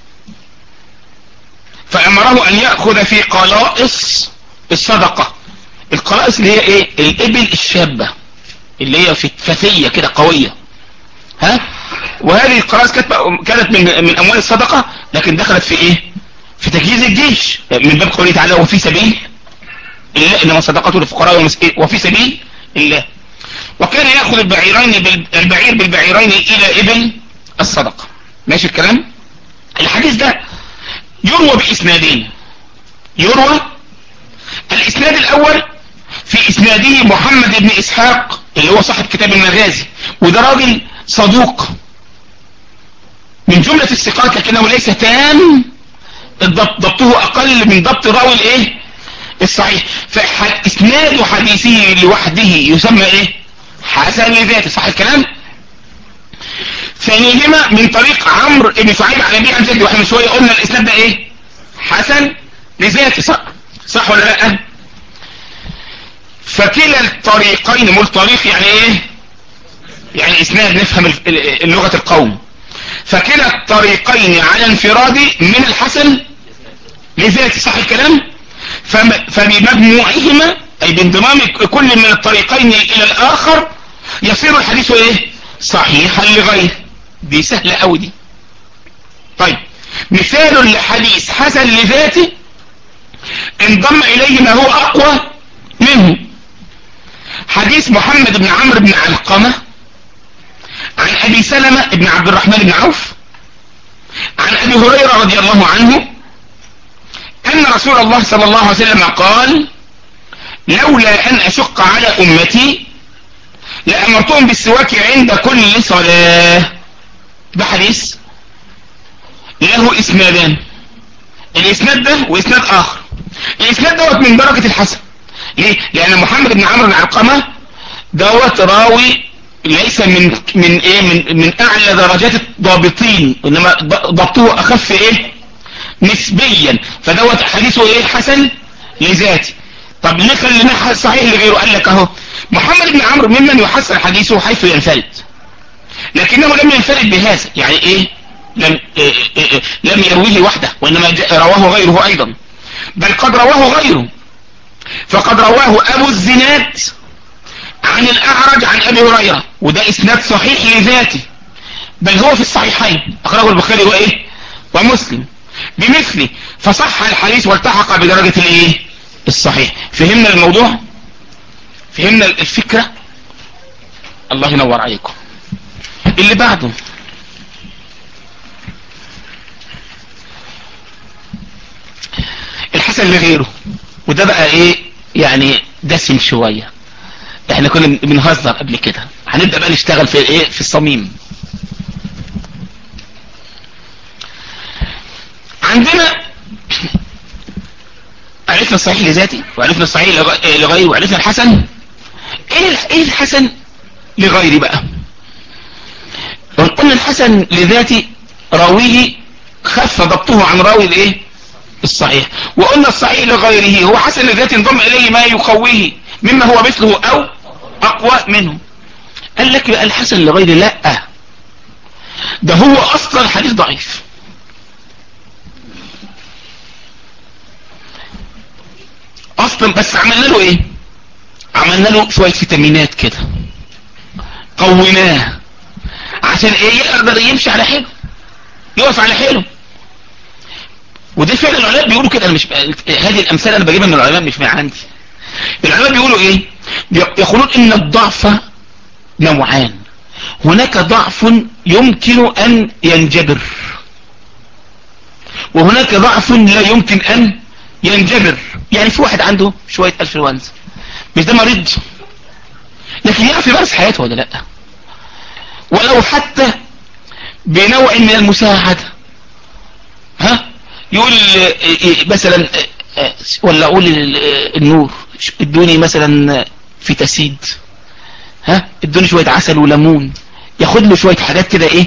فأمره أن يأخذ في قلائص الصدقة القلائص اللي هي إيه الإبل الشابة اللي هي فتية كده قوية ها وهذه القلائص كانت من, من أموال الصدقة لكن دخلت في إيه في تجهيز الجيش من باب قوله تعالى وفي سبيل الله إنما صدقته للفقراء وفي سبيل الله وكان يأخذ البعيرين بال... البعير بالبعيرين إلى إبل الصدقة ماشي الكلام الحديث ده يروى بإسنادين يروى الإسناد الأول في إسناده محمد بن إسحاق اللي هو صاحب كتاب المغازي وده راجل صدوق من جملة الثقات لكنه ليس تام الضبط ضبطه أقل من ضبط راوي الإيه الصحيح فإسناد حديثه لوحده يسمى إيه حسن لذاته صح الكلام ثانيهما من طريق عمرو بن شعيب عن ابي عن جدي واحنا من شويه قلنا الاسناد ده ايه حسن لذاته صح صح ولا لا فكلا الطريقين مول طريق يعني ايه يعني اسناد نفهم لغة القوم فكلا الطريقين على انفراد من الحسن لذاته صح الكلام فبمجموعهما اي بانضمام كل من الطريقين الى الاخر يصير الحديث ايه صحيحا لغيره دي سهلة قوي دي طيب مثال لحديث حسن لذاته انضم اليه ما هو اقوى منه حديث محمد بن عمرو بن علقمة عن ابي سلمة بن عبد الرحمن بن عوف عن ابي هريرة رضي الله عنه ان رسول الله صلى الله عليه وسلم قال لولا ان اشق على امتي لامرتهم بالسواك عند كل صلاة ده حديث له اسنادان الاسناد ده واسناد اخر الاسناد دوت من درجة الحسن ليه لان محمد بن عمرو بن علقمة دوت راوي ليس من من ايه من من اعلى درجات الضابطين انما ضبطه اخف ايه نسبيا فدوت حديثه ايه حسن لذاتي طب ليه خليناه صحيح لغيره قال لك اهو محمد بن عمرو ممن يحسن حديثه حيث ينفرد لكنه لم ينفرد بهذا يعني ايه لم إيه إيه إيه لم يرويه وحده وانما رواه غيره ايضا بل قد رواه غيره فقد رواه ابو الزناد عن الاعرج عن ابي هريرة وده اسناد صحيح لذاته بل هو في الصحيحين اخرجه البخاري وايه ومسلم بمثله فصح الحديث والتحق بدرجة الايه الصحيح فهمنا الموضوع فهمنا الفكرة الله ينور عليكم اللي بعده الحسن لغيره وده بقى ايه يعني دسم شوية احنا كنا بنهزر قبل كده هنبدأ بقى نشتغل في ايه في الصميم عندنا عرفنا الصحيح لذاتي وعرفنا الصحيح لغيري وعرفنا الحسن ايه ايه الحسن لغيري بقى قلنا الحسن لذاتي راويه خف ضبطه عن راوي الايه الصحيح وقلنا الصحيح لغيره هو حسن لذاتي انضم اليه ما يقويه مما هو مثله او اقوى منه قال لك بقى الحسن لغيره لا ده هو اصلا حديث ضعيف اصلا بس عملنا له ايه عملنا له شوية فيتامينات كده قويناه عشان ايه يقدر يمشي على حيله يقف على حيله ودي فعلا العلماء بيقولوا كده انا مش هذه الامثله انا بجيبها من العلماء مش من عندي العلماء بيقولوا ايه يقولون ان الضعف نوعان هناك ضعف يمكن ان ينجبر وهناك ضعف لا يمكن ان ينجبر يعني في واحد عنده شوية انفلونزا مش ده مريض لكن يعرف يمارس حياته ولا لا ولو حتى بنوع من المساعدة ها يقول مثلا ولا اقول النور ادوني مثلا في تسيد ها ادوني شوية عسل وليمون ياخد له شوية حاجات كده ايه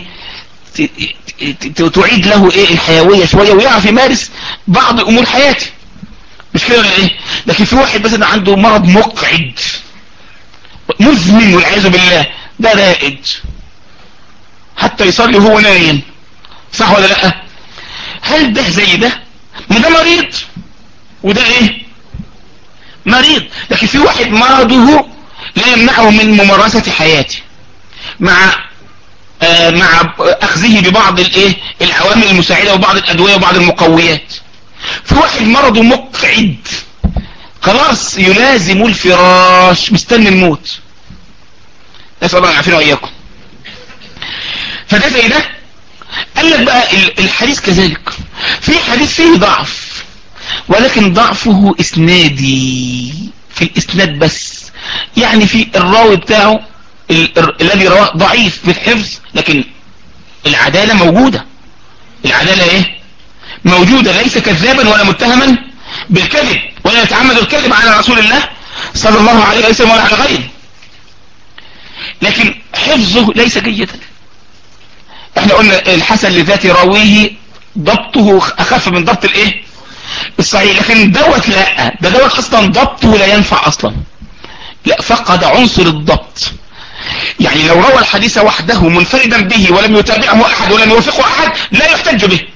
تعيد له ايه الحيوية شوية ويعرف يمارس بعض امور حياته مش كده ولا ايه لكن في واحد مثلا عنده مرض مقعد مزمن والعياذ بالله ده رائج حتى يصلي وهو نايم صح ولا لا هل ده زي ده ما ده مريض وده ايه مريض لكن في واحد مرضه لا يمنعه من ممارسة حياته مع آه مع اخذه ببعض الايه العوامل المساعدة وبعض الادوية وبعض المقويات في واحد مرضه مقعد خلاص يلازم الفراش مستني الموت نسأل الله العافية وإياكم فده زي ده قال لك بقى الحديث كذلك في حديث فيه ضعف ولكن ضعفه اسنادي في الاسناد بس يعني في الراوي بتاعه الذي رواه ضعيف في الحفظ لكن العدالة موجودة العدالة ايه موجودة ليس كذابا ولا متهما بالكذب ولا يتعمد الكذب على رسول الله صلى الله عليه وسلم ولا على غيره لكن حفظه ليس جيدا احنا قلنا الحسن لذات راويه ضبطه اخف من ضبط الايه الصحيح لكن دوت لا ده دوت اصلا ضبطه لا ينفع اصلا لا فقد عنصر الضبط يعني لو روى الحديث وحده منفردا به ولم يتابعه احد ولم يوافقه احد لا يحتج به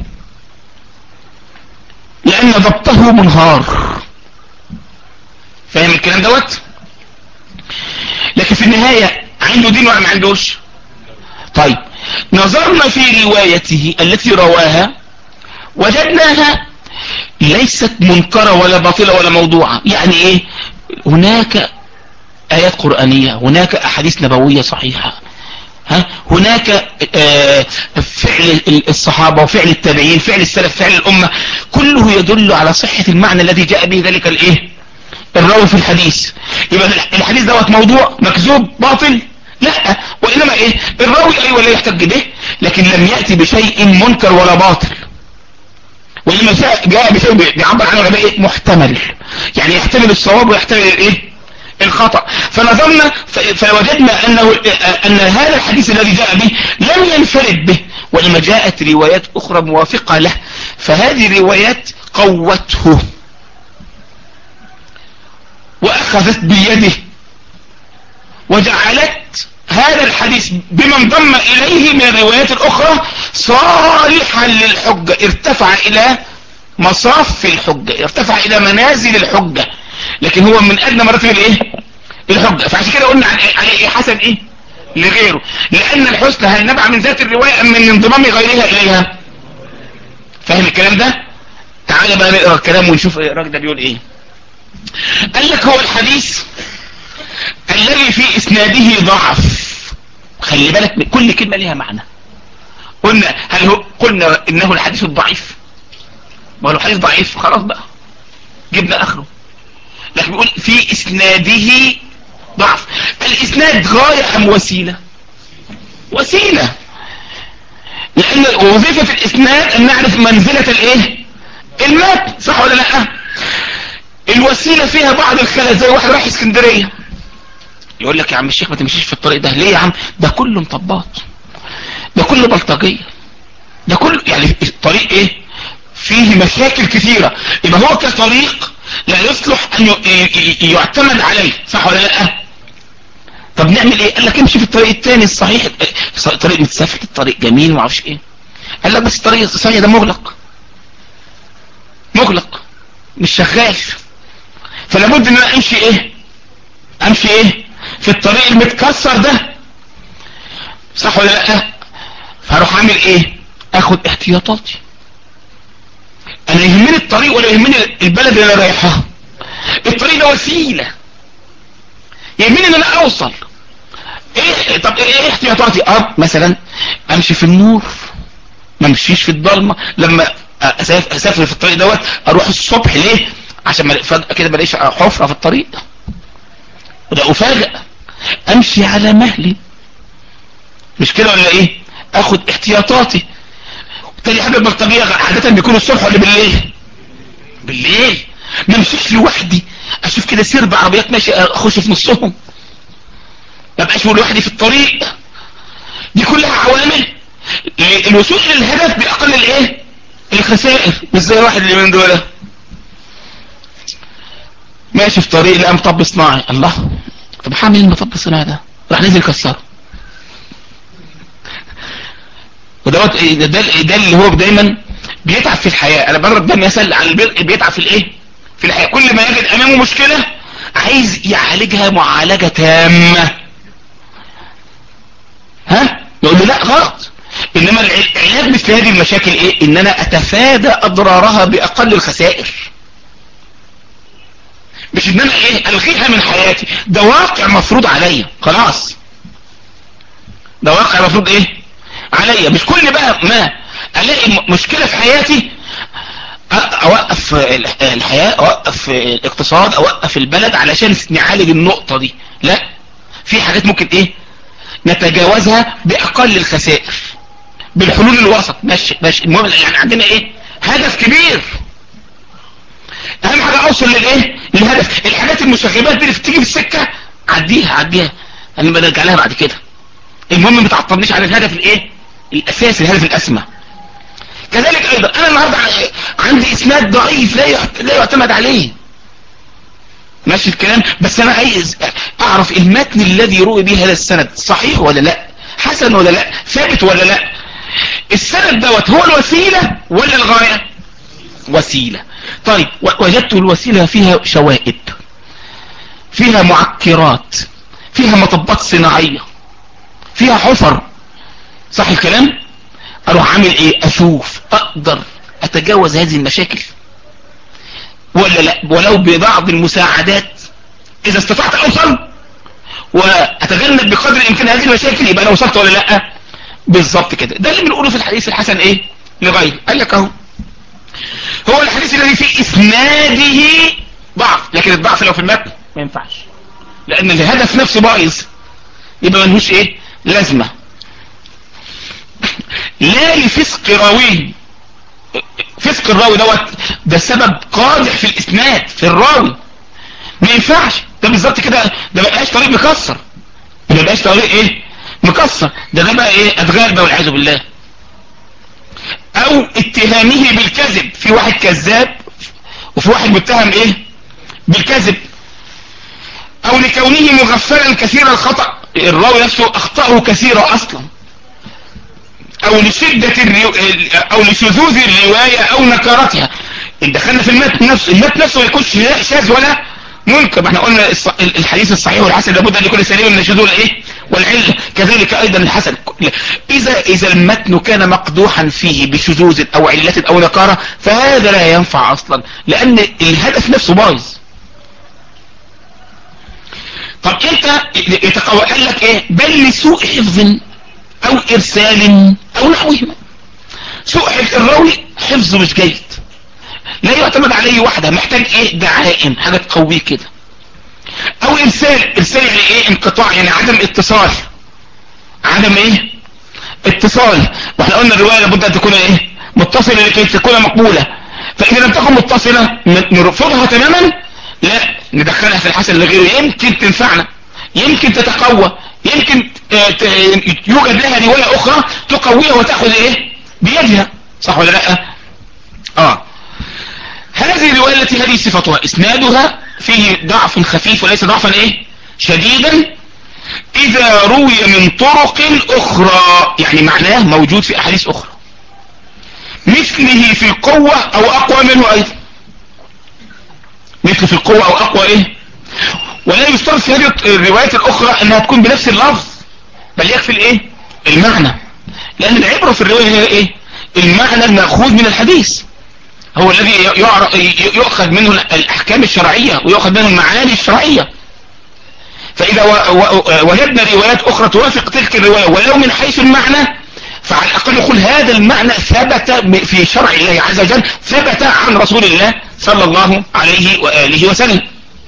لان ضبطه منهار فاهم الكلام دوت لكن في النهاية عنده دين ولا ما عندوش طيب نظرنا في روايته التي رواها وجدناها ليست منكرة ولا باطلة ولا موضوعة يعني ايه هناك ايات قرآنية هناك احاديث نبوية صحيحة ها هناك آه فعل الصحابة وفعل التابعين فعل السلف فعل الامة كله يدل على صحة المعنى الذي جاء به ذلك الايه الراوي في الحديث يبقى الحديث دوت موضوع مكذوب باطل لا وانما ايه الراوي ايوه لا يحتج به لكن لم يأتي بشيء منكر ولا باطل وانما جاء بشيء بيعبر عنه على ايه محتمل يعني يحتمل الصواب ويحتمل الايه الخطأ فنظرنا فوجدنا انه ان هذا الحديث الذي جاء به لم ينفرد به وانما جاءت روايات اخرى موافقة له فهذه الروايات قوته واخذت بيده وجعلت هذا الحديث بمن ضم اليه من الروايات الاخرى صالحا للحجة ارتفع الى مصاف الحجة ارتفع الى منازل الحجة لكن هو من ادنى مراتب الايه الحجة فعشان كده قلنا عليه ايه حسن ايه لغيره لان الحسن هل نبع من ذات الرواية ام من انضمام غيرها اليها فاهم الكلام ده تعالى بقى نقرا الكلام ونشوف الراجل ده بيقول ايه قال لك هو الحديث الذي في اسناده ضعف خلي بالك من كل كلمة ليها معنى قلنا هل هو قلنا انه الحديث الضعيف ما هو الحديث ضعيف خلاص بقى جبنا اخره لكن بيقول في اسناده ضعف الاسناد غاية ام وسيلة وسيلة لان وظيفة الاسناد ان نعرف منزلة الايه المات صح ولا لا الوسيلة فيها بعض الخلل زي واحد رايح اسكندرية يقول لك يا عم الشيخ ما تمشيش في الطريق ده ليه يا عم ده كله مطبات ده كله بلطجية ده كله يعني الطريق ايه فيه مشاكل كثيرة يبقى هو كطريق لا يصلح ان يعتمد عليه صح ولا لا طب نعمل ايه قال لك امشي في الطريق الثاني الصحيح طريق متسافر الطريق جميل ما اعرفش ايه قال لك بس الطريق الصحيح ده مغلق مغلق مش شغال فلا بد ان انا امشي ايه امشي ايه في الطريق المتكسر ده صح ولا لا فهروح اعمل ايه اخد احتياطاتي انا يهمني الطريق ولا يهمني البلد اللي انا رايحها الطريق ده وسيلة يهمني ان انا اوصل ايه طب ايه احتياطاتي اه مثلا امشي في النور ما امشيش في الضلمة لما اسافر في الطريق دوت اروح الصبح ليه عشان ما فجأة كده بلاقيش حفرة في الطريق وده افاجئ امشي على مهلي مش كده ولا ايه اخد احتياطاتي تاني حاجة البلطجية عادة بيكون الصبح ولا بالليل بالليل ما امشيش لوحدي اشوف كده سرب عربيات ماشي اخش في نصهم ما بقاش لوحدي في الطريق دي كلها عوامل الوصول للهدف باقل الايه الخسائر مش زي واحد اللي من دول ماشي في طريق لقى مطب صناعي الله طب هعمل المطب الصناعي ده راح نزل كسره ودوت ده, ده اللي هو دايما بيتعب في الحياة انا بضرب ده مثل على اللي بيتعب في الايه في الحياة كل ما يجد امامه مشكلة عايز يعالجها معالجة تامة ها يقول له لا غلط انما العلاج مثل هذه المشاكل ايه ان انا اتفادى اضرارها باقل الخسائر مش ان انا ايه الغيها من حياتي ده واقع مفروض عليا خلاص ده واقع مفروض ايه عليا مش كل بقى ما الاقي مشكلة في حياتي اوقف الحياة اوقف الاقتصاد اوقف البلد علشان نعالج النقطة دي لا في حاجات ممكن ايه نتجاوزها باقل الخسائر بالحلول الوسط ماشي ماشي المهم يعني عندنا ايه هدف كبير اهم حاجة اوصل للايه للهدف الحاجات المشغبات دي اللي بتيجي في السكة عديها عديها انا بنرجع لها بعد كده المهم ما تعطلنيش على الهدف الايه الاساسي الهدف الاسمى كذلك ايضا انا النهاردة عندي اسناد ضعيف لا لا يعتمد عليه ماشي الكلام بس انا عايز اعرف المتن الذي روي به هذا السند صحيح ولا لا حسن ولا لا ثابت ولا لا السند دوت هو الوسيلة ولا الغاية وسيلة طيب وجدت الوسيلة فيها شوائب فيها معكرات فيها مطبات صناعية فيها حفر صح الكلام اروح عامل ايه اشوف اقدر اتجاوز هذه المشاكل ولا لا ولو ببعض المساعدات اذا استطعت اوصل واتجنب بقدر الامكان هذه المشاكل يبقى انا وصلت ولا لا بالظبط كده ده اللي بنقوله في الحديث الحسن ايه لغير قال لك اهو هو الحديث الذي في اسناده ضعف لكن الضعف لو في المتن ما ينفعش لان الهدف نفسه بايظ يبقى ملهوش ايه لازمه لا لفسق راوي فسق الراوي دوت ده سبب قادح في الاسناد في الراوي ما ينفعش ده بالظبط كده ده ما بقاش طريق مكسر ما بقاش طريق ايه مكسر ده ده بقى ايه ادغال بقى والعياذ بالله او اتهامه بالكذب في واحد كذاب وفي واحد متهم ايه بالكذب او لكونه مغفلا كثير الخطأ الراوي نفسه اخطأه كثيرة اصلا او لشدة الريو... او لشذوذ الرواية او نكارتها ان دخلنا في المتن نفسه المتن نفسه ما يكونش شاذ ولا منكر ما احنا قلنا الحديث الصحيح والحسن لابد ان يكون سليما من الشذوذ الايه والعلة كذلك ايضا الحسن اذا اذا المتن كان مقدوحا فيه بشذوذ او علة او نكارة فهذا لا ينفع اصلا لان الهدف نفسه بايظ طب انت يتقوى قال لك ايه بل لسوء حفظ او ارسال او نحوهما سوء حفظ الراوي حفظه مش جيد لا يعتمد عليه وحده محتاج ايه دعائم حاجة تقويه كده او ارسال ارسال يعني ايه انقطاع يعني عدم اتصال عدم ايه اتصال واحنا قلنا الرواية لابد ان تكون ايه متصلة لكي تكون مقبولة فاذا لم تكن متصلة نرفضها تماما لا ندخلها في الحسن لغيره يمكن تنفعنا يمكن تتقوى يمكن يوجد لها رواية اخرى تقويها وتأخذ ايه بيدها صح ولا لا اه هذه الرواية التي هذه صفتها اسنادها فيه ضعف خفيف وليس ضعفا ايه شديدا اذا روي من طرق اخرى يعني معناه موجود في احاديث اخرى مثله في القوة او اقوى منه ايضا مثل في القوة او اقوى ايه ولا يشترط في هذه الروايات الاخرى انها تكون بنفس اللفظ بل يكفي الايه المعنى لان العبرة في الرواية هي ايه المعنى المأخوذ من الحديث هو الذي يؤخذ منه الاحكام الشرعية ويؤخذ منه المعاني الشرعية فاذا وجدنا روايات اخرى توافق تلك الرواية ولو من حيث المعنى فعلى الاقل نقول هذا المعنى ثبت في شرع الله عز وجل ثبت عن رسول الله صلى الله عليه وآله وسلم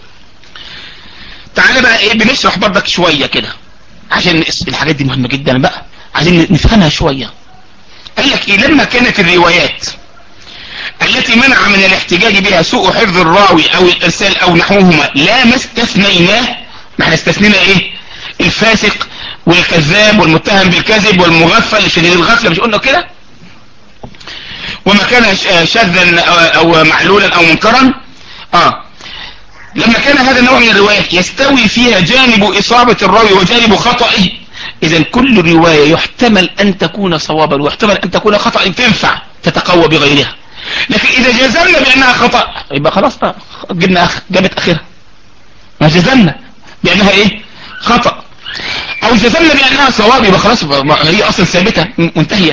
تعالى بقى ايه بنشرح برضك شوية كده عشان الحاجات دي مهمة جدا بقى عايزين نفهمها شوية قال لك ايه لما كانت الروايات التي منع من الاحتجاج بها سوء حفظ الراوي او الارسال او نحوهما لا ما استثنيناه ما احنا استثنينا ايه الفاسق والكذاب والمتهم بالكذب والمغفل شديد الغفلة مش قلنا كده وما كان شاذا او معلولا او منكرا اه لما كان هذا النوع من الروايات يستوي فيها جانب اصابة الراوي وجانب خطئه اذا كل رواية يحتمل ان تكون صوابا ويحتمل ان تكون خطأ تنفع تتقوى بغيرها لكن اذا جزمنا بانها خطأ يبقى خلاص بقى جبنا اخر جابت اخرها ما جزمنا بانها ايه خطأ او جزمنا بانها صواب يبقى خلاص هي اصلا ثابتة منتهية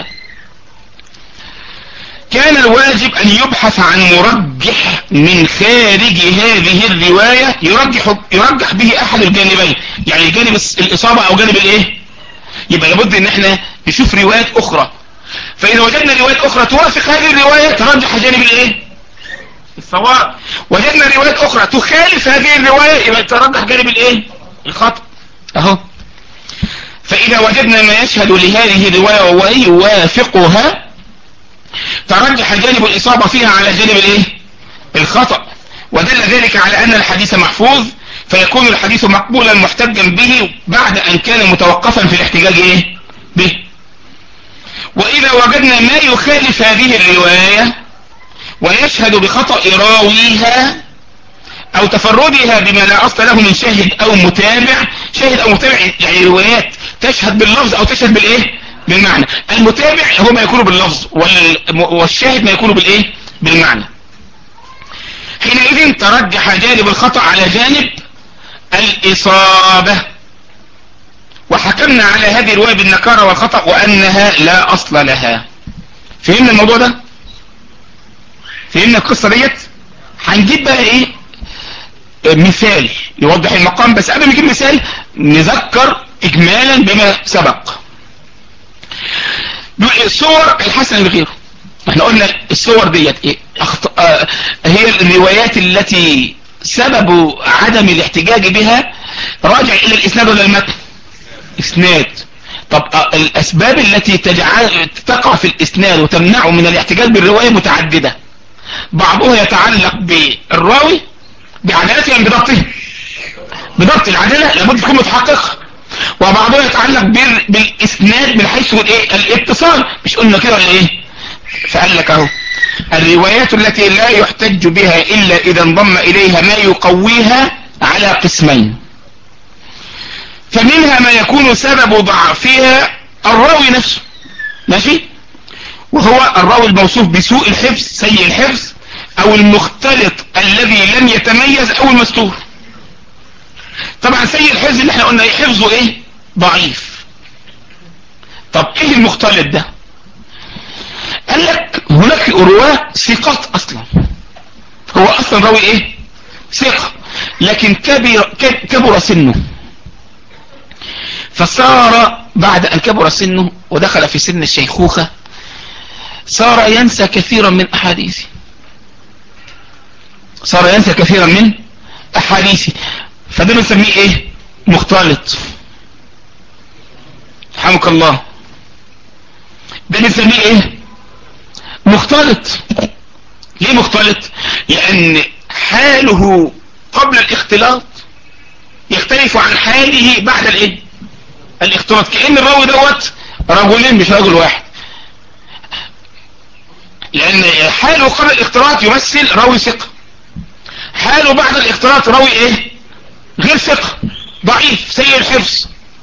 كان الواجب ان يبحث عن مرجح من خارج هذه الرواية يرجح, يرجح به احد الجانبين يعني جانب الاصابة او جانب الايه يبقى لابد ان احنا نشوف روايات اخرى فاذا وجدنا روايات اخرى توافق هذه الرواية ترجح جانب الايه الصواب وجدنا روايات اخرى تخالف هذه الرواية يبقى ترجح جانب الايه الخطأ اهو فاذا وجدنا ما يشهد لهذه الرواية ويوافقها ترجح جانب الاصابة فيها على جانب الايه الخطأ ودل ذلك على ان الحديث محفوظ فيكون الحديث مقبولا محتجا به بعد ان كان متوقفا في الاحتجاج ايه به وإذا وجدنا ما يخالف هذه الرواية ويشهد بخطأ راويها أو تفردها بما لا أصل له من شاهد أو متابع شاهد أو متابع يعني روايات تشهد باللفظ أو تشهد بالإيه بالمعنى المتابع هو ما يكون باللفظ والشاهد ما يكون بالإيه بالمعنى حينئذ ترجح جانب الخطأ على جانب الإصابة وحكمنا على هذه الرواية بالنكارة والخطأ وأنها لا أصل لها فهمنا الموضوع ده فهمنا القصة ديت هنجيب بقى ايه مثال يوضح المقام بس قبل ما نجيب مثال نذكر اجمالا بما سبق صور الحسن لغيره احنا قلنا الصور ديت ايه أخط... آه هي الروايات التي سبب عدم الاحتجاج بها راجع الى الاسناد ولا المتن اسناد طب آه الاسباب التي تجعل تقع في الاسناد وتمنعه من الاحتجاج بالرواية متعددة بعضها يتعلق بالراوي بعدالته يعني بضبطه بضبط العدالة لابد تكون متحققة وبعضها يتعلق بالاسناد من حيث الايه الاتصال مش قلنا كده ولا ايه فقال لك اهو الروايات التي لا يحتج بها الا اذا انضم اليها ما يقويها على قسمين فمنها ما يكون سبب ضعفها الراوي نفسه ماشي وهو الراوي الموصوف بسوء الحفظ سيء الحفظ او المختلط الذي لم يتميز او المستور طبعا سيء الحفظ اللي احنا قلنا ايه حفظه ايه ضعيف طب ايه المختلط ده قال لك هناك رواه ثقات اصلا هو اصلا راوي ايه ثقة لكن كبر, كبر سنه فصار بعد ان كبر سنه ودخل في سن الشيخوخة صار ينسى كثيرا من احاديثه صار ينسى كثيرا من احاديثه فده بنسميه ايه مختلط رحمك الله ده بنسميه ايه مختلط ليه مختلط لان حاله قبل الاختلاط يختلف عن حاله بعد الايه الاختلاط كأن الراوي دوت رجلين مش رجل واحد لان حاله قبل الاختلاط يمثل راوي ثقة حاله بعد الاختلاط راوي ايه غير ثقة ضعيف سيء الحفظ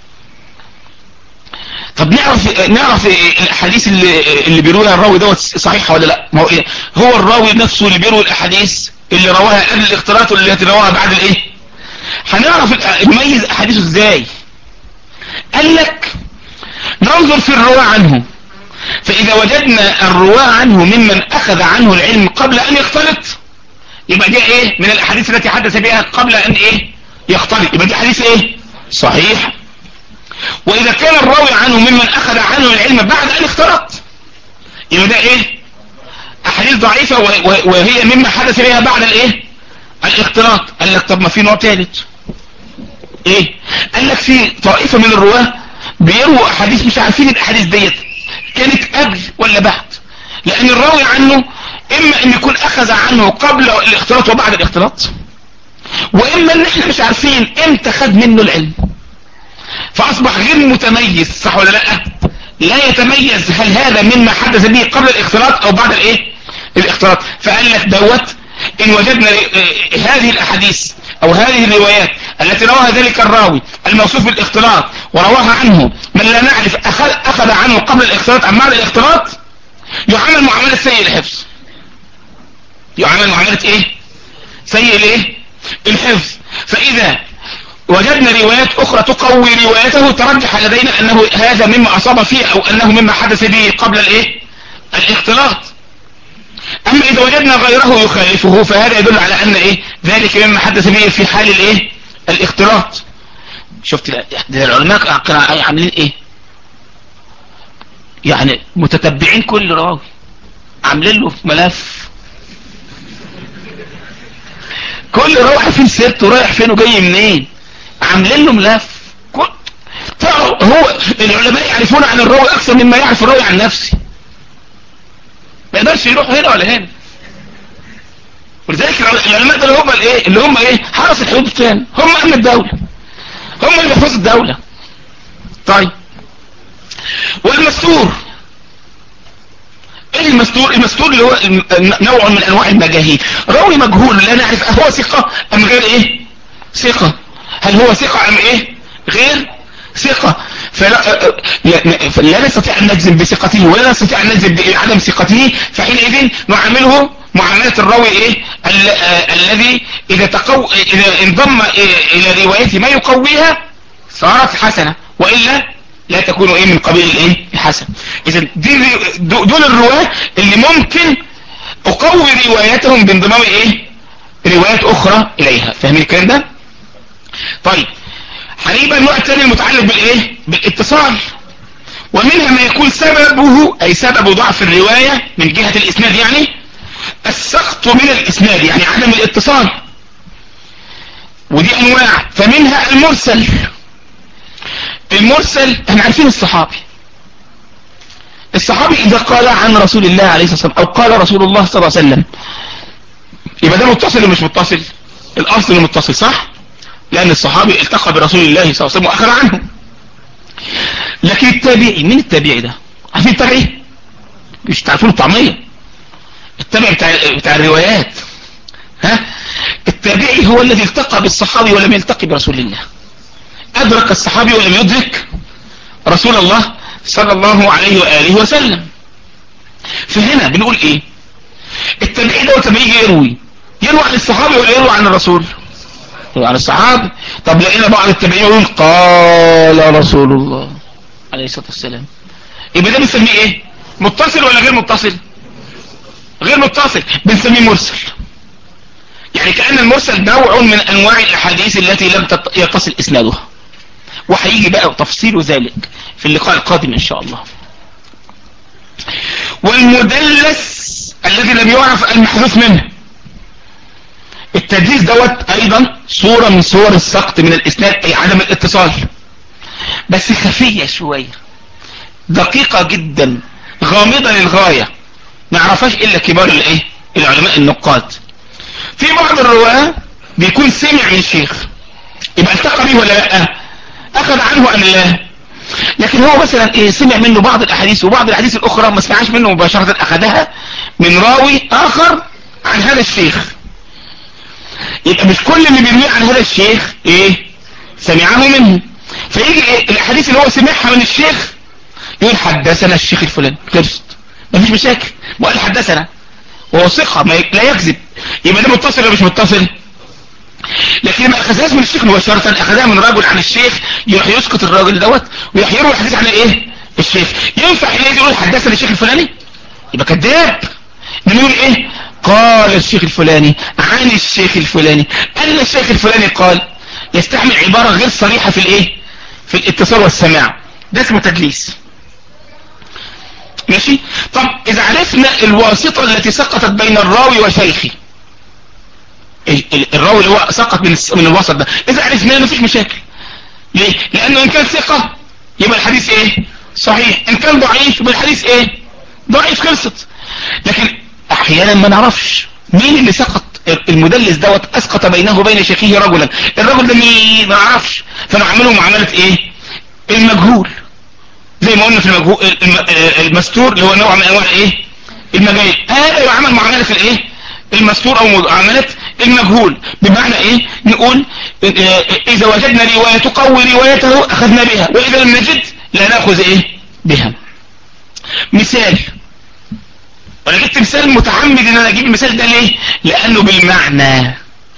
طب نعرف نعرف الاحاديث اللي اللي بيرويها الراوي دوت صحيحه ولا لا ما هو إيه؟ هو الراوي نفسه اللي بيروي الاحاديث اللي رواها قبل الاختلاط واللي رواها بعد الايه هنعرف نميز احاديثه ازاي قال لك ننظر في الرواة عنه فاذا وجدنا الرواة عنه ممن اخذ عنه العلم قبل ان يختلط يبقى دي ايه من الاحاديث التي حدث بها قبل ان ايه يختلط يبقى دي حديث ايه صحيح واذا كان الراوي عنه ممن اخذ عنه العلم بعد ان اختلط يبقى ده ايه احاديث ضعيفة وهي مما حدث بها بعد الايه الاختلاط قال لك طب ما في نوع ثالث ايه قال لك في طائفة من الرواه بيروا احاديث مش عارفين الاحاديث ديت كانت قبل ولا بعد لان الراوي عنه اما ان يكون اخذ عنه قبل الاختلاط وبعد الاختلاط واما ان احنا مش عارفين امتى خد منه العلم فاصبح غير متميز صح ولا لا لا يتميز هل هذا مما حدث به قبل الاختلاط او بعد الايه الاختلاط فقال لك دوت ان وجدنا هذه الاحاديث او هذه الروايات التي رواها ذلك الراوي الموصوف بالاختلاط ورواها عنه من لا نعرف اخذ, أخذ عنه قبل الاختلاط ام بعد الاختلاط يعامل معاملة سيء الحفظ يعامل معاملة ايه سيء الايه الحفظ فاذا وجدنا روايات اخرى تقوي روايته ترجح لدينا انه هذا مما اصاب فيه او انه مما حدث به قبل الايه الاختلاط اما اذا وجدنا غيره يخالفه فهذا يدل على ان ايه ذلك مما حدث به في حال الايه الاختلاط شفت العلماء كانوا عاملين ايه يعني متتبعين كل راوي عاملين له ملف كل راوي عارفين سيرته رايح فين وجاي منين عاملين له ملف كل هو العلماء يعرفون عن الراوي اكثر مما يعرف الراوي عن نفسه ما يقدرش يروح هنا ولا هنا ولذلك العلماء دول هم الايه اللي هم ايه حرس الحدود الثاني هم امن الدولة هم اللي بيحفظوا الدولة طيب والمستور ايه المستور المستور اللي هو نوع من انواع المجاهيل راوي مجهول لا نعرف هو ثقة ام غير ايه ثقة هل هو ثقة ام ايه غير ثقة فلا, فلا نستطيع ان نجزم بثقته ولا نستطيع ان نجزم بعدم ثقته فحينئذ نعامله معاملة الراوي ايه ال الذي اذا تقو اذا انضم الى روايته ما يقويها صارت حسنة وإلا لا تكون ايه من قبيل الايه الحسن اذا دي دول الرواة اللي ممكن اقوي رواياتهم بانضمام ايه روايات اخرى اليها فاهمين الكلام ده طيب هنبقى النوع الثاني المتعلق بالايه بالاتصال ومنها ما يكون سببه اي سبب ضعف الرواية من جهة الاسناد يعني السقط من الاسناد يعني عدم الاتصال ودي انواع فمنها المرسل المرسل احنا عارفين الصحابي الصحابي اذا قال عن رسول الله عليه الصلاة والسلام او قال رسول الله صلى الله عليه وسلم يبقى ده متصل ولا مش متصل الاصل متصل صح لان الصحابي التقى برسول الله صلى الله عليه وسلم واخر عنه لكن التابعي مين التابعي ده عارفين التابعي مش تعرفون الطعمية التابعي بتاع, بتاع الروايات ها التابعي هو الذي التقى بالصحابي ولم يلتقي برسول الله أدرك الصحابي ولم يدرك رسول الله صلى الله عليه وآله وسلم فهنا بنقول ايه التابعي ده لما يجي يروي يروي عن الصحابي ولا يروي عن الرسول يروي عن الصحابي طب لقينا بعض التابعين يقول قال رسول الله عليه الصلاة والسلام يبقى ده بنسميه ايه متصل ولا غير متصل غير متصل بنسميه مرسل يعني كأن المرسل نوع من انواع الاحاديث التي لم يتصل اسنادها وهيجي بقى تفصيل ذلك في اللقاء القادم ان شاء الله والمدلس الذي لم يعرف المحذوف منه التدليس دوت ايضا صورة من صور السقط من الاسناد اي عدم الاتصال بس خفية شوية دقيقة جدا غامضة للغاية ما يعرفهاش الا كبار الايه العلماء النقاد في بعض الرواة بيكون سمع من الشيخ يبقى التقى به ولا لا اخذ عنه ام لا لكن هو مثلا ايه سمع منه بعض الاحاديث وبعض الاحاديث الاخرى ما سمعش منه مباشرة اخذها من راوي اخر عن هذا الشيخ يبقى مش كل اللي بيروي عن هذا الشيخ ايه سمعه منه فيجي إيه الاحاديث اللي هو سمعها من الشيخ يقول حدثنا الشيخ الفلاني خلصت مفيش مشاكل وقال حدثنا وهو ثقة ما لا يكذب يبقى ده متصل ولا مش متصل لكن ما اخذهاش من الشيخ مباشرة اخذها من رجل عن الشيخ يروح يسكت الراجل دوت ويروح يروي الحديث عن ايه الشيخ ينفع حين يقول حدثنا الشيخ الفلاني يبقى كذاب انما يقول ايه قال الشيخ الفلاني عن الشيخ الفلاني ان الشيخ الفلاني قال يستعمل عبارة غير صريحة في الايه في الاتصال والسماع ده اسمه تدليس ماشي طب اذا عرفنا الواسطة التي سقطت بين الراوي وشيخي الراوي اللي هو سقط من من الوسط ده اذا عرفناه مفيش مشاكل ليه لانه ان كان ثقة يبقى الحديث ايه صحيح ان كان ضعيف يبقى الحديث ايه ضعيف خلصت لكن احيانا ما نعرفش مين اللي سقط المدلس دوت اسقط بينه وبين شيخه رجلا الرجل ده مين ما نعرفش فنعمله معاملة ايه المجهول زي ما قلنا في المجهول المستور اللي هو نوع من انواع ايه المجاهيل هذا يعمل معاملة الايه المستور او معاملة المجهول بمعنى ايه نقول اذا وجدنا رواية تقوي روايته اخذنا بها واذا لم نجد لا ناخذ ايه بها مثال وانا جبت مثال متعمد ان انا اجيب المثال ده ليه لانه بالمعنى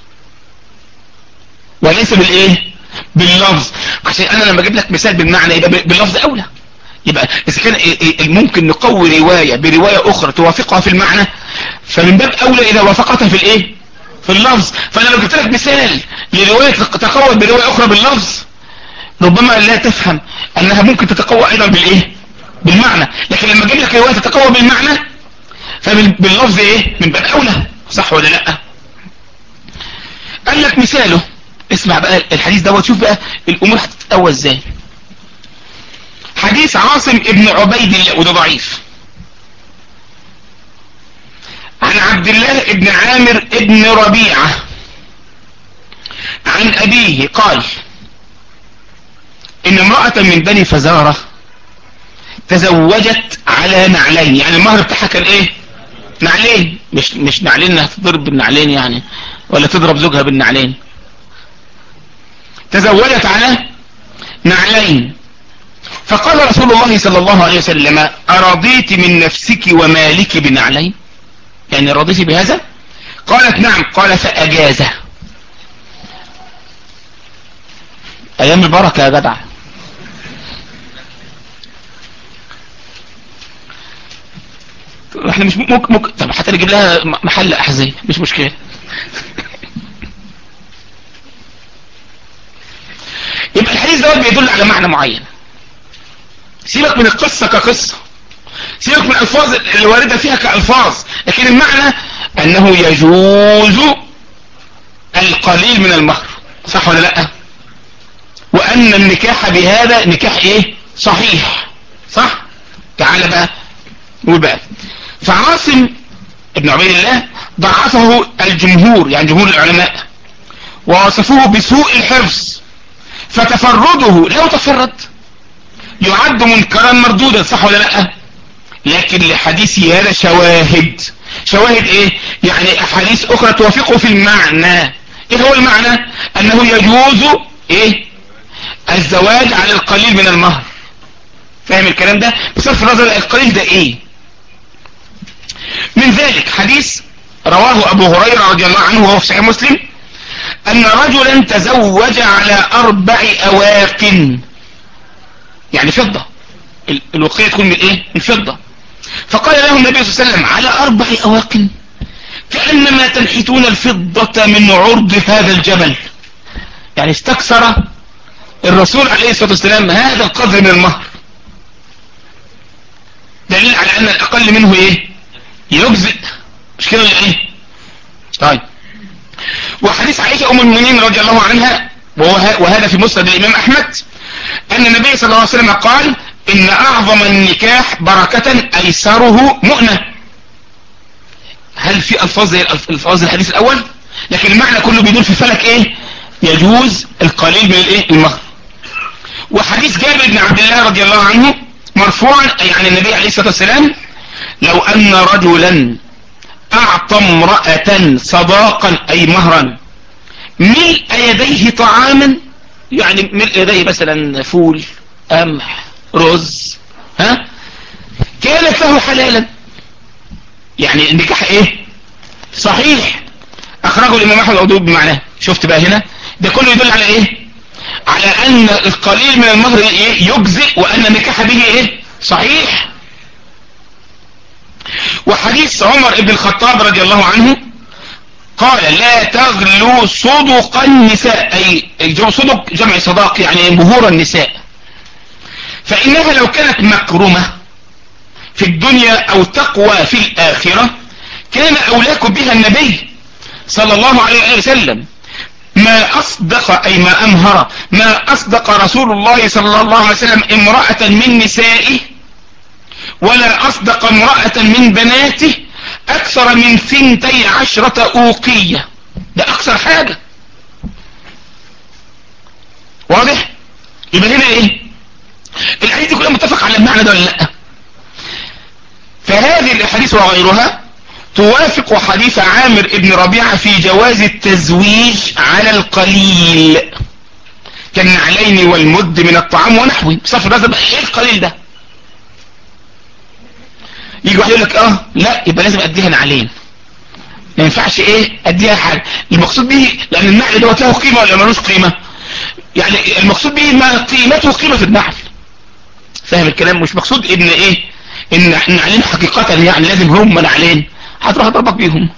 وليس بالايه باللفظ عشان انا لما اجيب لك مثال بالمعنى يبقى باللفظ اولى يبقى اذا كان ممكن نقوي رواية برواية اخرى توافقها في المعنى فمن باب اولى اذا وافقتها في الايه في اللفظ فانا لو جبت لك مثال لرواية تتقوى برواية اخرى باللفظ ربما لا تفهم انها ممكن تتقوى ايضا بالايه بالمعنى لكن لما اجيب لك رواية تتقوى بالمعنى فباللفظ ايه من باب اولى صح ولا لا قال لك مثاله اسمع بقى الحديث دوت شوف بقى الامور هتتقوى ازاي حديث عاصم ابن عبيد الله وده ضعيف عن عبد الله ابن عامر ابن ربيعة عن أبيه قال إن امرأة من بني فزارة تزوجت على نعلين يعني المهر بتاعها كان ايه نعلين مش مش نعلين انها تضرب بالنعلين يعني ولا تضرب زوجها بالنعلين تزوجت على نعلين فقال رسول الله صلى الله عليه وسلم أرضيت من نفسك ومالك بنعلين يعني رضيت بهذا قالت نعم قال فأجازه ايام البركة يا جدع احنا مش ممكن ممكن طب حتى نجيب لها محل احذيه مش مشكله يبقى الحديث دوت بيدل على معنى معين سيبك من القصة كقصة سيبك من الألفاظ الواردة فيها كألفاظ لكن المعنى أنه يجوز القليل من المهر صح ولا لا وأن النكاح بهذا نكاح إيه صحيح صح تعال بقى نقول بقى فعاصم ابن عبيد الله ضعفه الجمهور يعني جمهور العلماء ووصفوه بسوء الحفظ فتفرده لو تفرد يعد منكرا مردودا صح ولا لا لكن لحديثي هذا شواهد شواهد ايه يعني احاديث اخرى توافقه في المعنى ايه هو المعنى انه يجوز ايه الزواج على القليل من المهر فاهم الكلام ده بصرف النظر القليل ده ايه من ذلك حديث رواه ابو هريرة رضي الله عنه وهو في صحيح مسلم ان رجلا تزوج على اربع اواق يعني فضة الوقية تكون من ايه من فضة فقال له النبي صلى الله عليه وسلم على اربع اواق كأنما تنحتون الفضة من عرض هذا الجبل يعني استكثر الرسول عليه الصلاة والسلام هذا القدر من المهر دليل على ان الاقل منه ايه يجزئ مش كده ولا ايه طيب وحديث عائشة ام المؤمنين رضي الله عنها وهذا في مسند الامام احمد ان النبي صلى الله عليه وسلم قال ان اعظم النكاح بركة ايسره مؤنة هل في الفاظ زي الفاظ الحديث الاول لكن المعنى كله بيدور في فلك ايه يجوز القليل من الايه المهر وحديث جابر بن عبد الله رضي الله عنه مرفوعا يعني النبي عليه الصلاة والسلام لو ان رجلا اعطى امرأة صداقا اي مهرا ملء يديه طعاما يعني ملء يديه مثلا فول قمح رز ها كانت له حلالا يعني النكاح ايه صحيح اخرجه الامام احمد عدود بمعناه شفت بقى هنا ده كله يدل على ايه على ان القليل من المهر ايه يجزئ وان النكاح به ايه صحيح وحديث عمر بن الخطاب رضي الله عنه قال لا تغلوا صدق النساء اي صدق جمع صداق يعني مهور النساء فانها لو كانت مكرمة في الدنيا او تقوى في الاخرة كان اولاكم بها النبي صلى الله عليه وسلم ما اصدق اي ما امهر ما اصدق رسول الله صلى الله عليه وسلم امرأة من نسائه ولا اصدق امرأة من بناته اكثر من ثنتي عشرة اوقية ده اكثر حاجة واضح يبقى هنا ايه الاحاديث دي كلها متفق على المعنى ده ولا لا فهذه الاحاديث وغيرها توافق حديث عامر ابن ربيعة في جواز التزويج على القليل كالنعلين والمد من الطعام ونحوه بصرف النظر بقى ايه القليل ده يجي واحد يقول لك اه لا يبقى لازم اديها نعلين ما ينفعش ايه اديها حاجه المقصود به لان النعل دوت له قيمه ولا ملوش قيمه يعني المقصود به ما قيمته قيمه النعل فاهم الكلام مش مقصود ان ايه ان النعلين حقيقه يعني لازم هم نعلين هتروح اضربك بيهم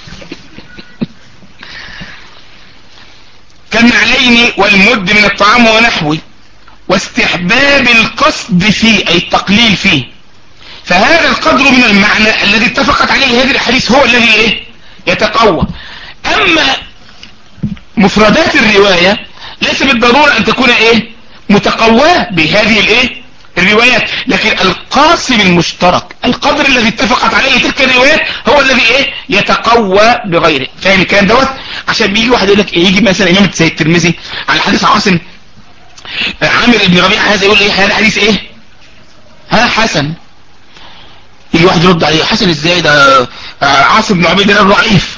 كالنعلين والمد من الطعام ونحوه واستحباب القصد فيه اي التقليل فيه فهذا القدر من المعنى الذي اتفقت عليه هذه الحديث هو الذي ايه يتقوى اما مفردات الرواية ليس بالضرورة ان تكون ايه متقواه بهذه الايه الروايات لكن القاسم المشترك القدر الذي اتفقت عليه تلك الروايات هو الذي ايه يتقوى بغيره فاهم الكلام دوت عشان بيجي واحد يقول لك إيه يجي مثلا امام السيد الترمذي على حديث عاصم عامر بن ربيعه هذا يقول ايه هذا حديث ايه ها حسن يجي واحد يرد عليه حسن ازاي ده عاصم بن عبيد الله ضعيف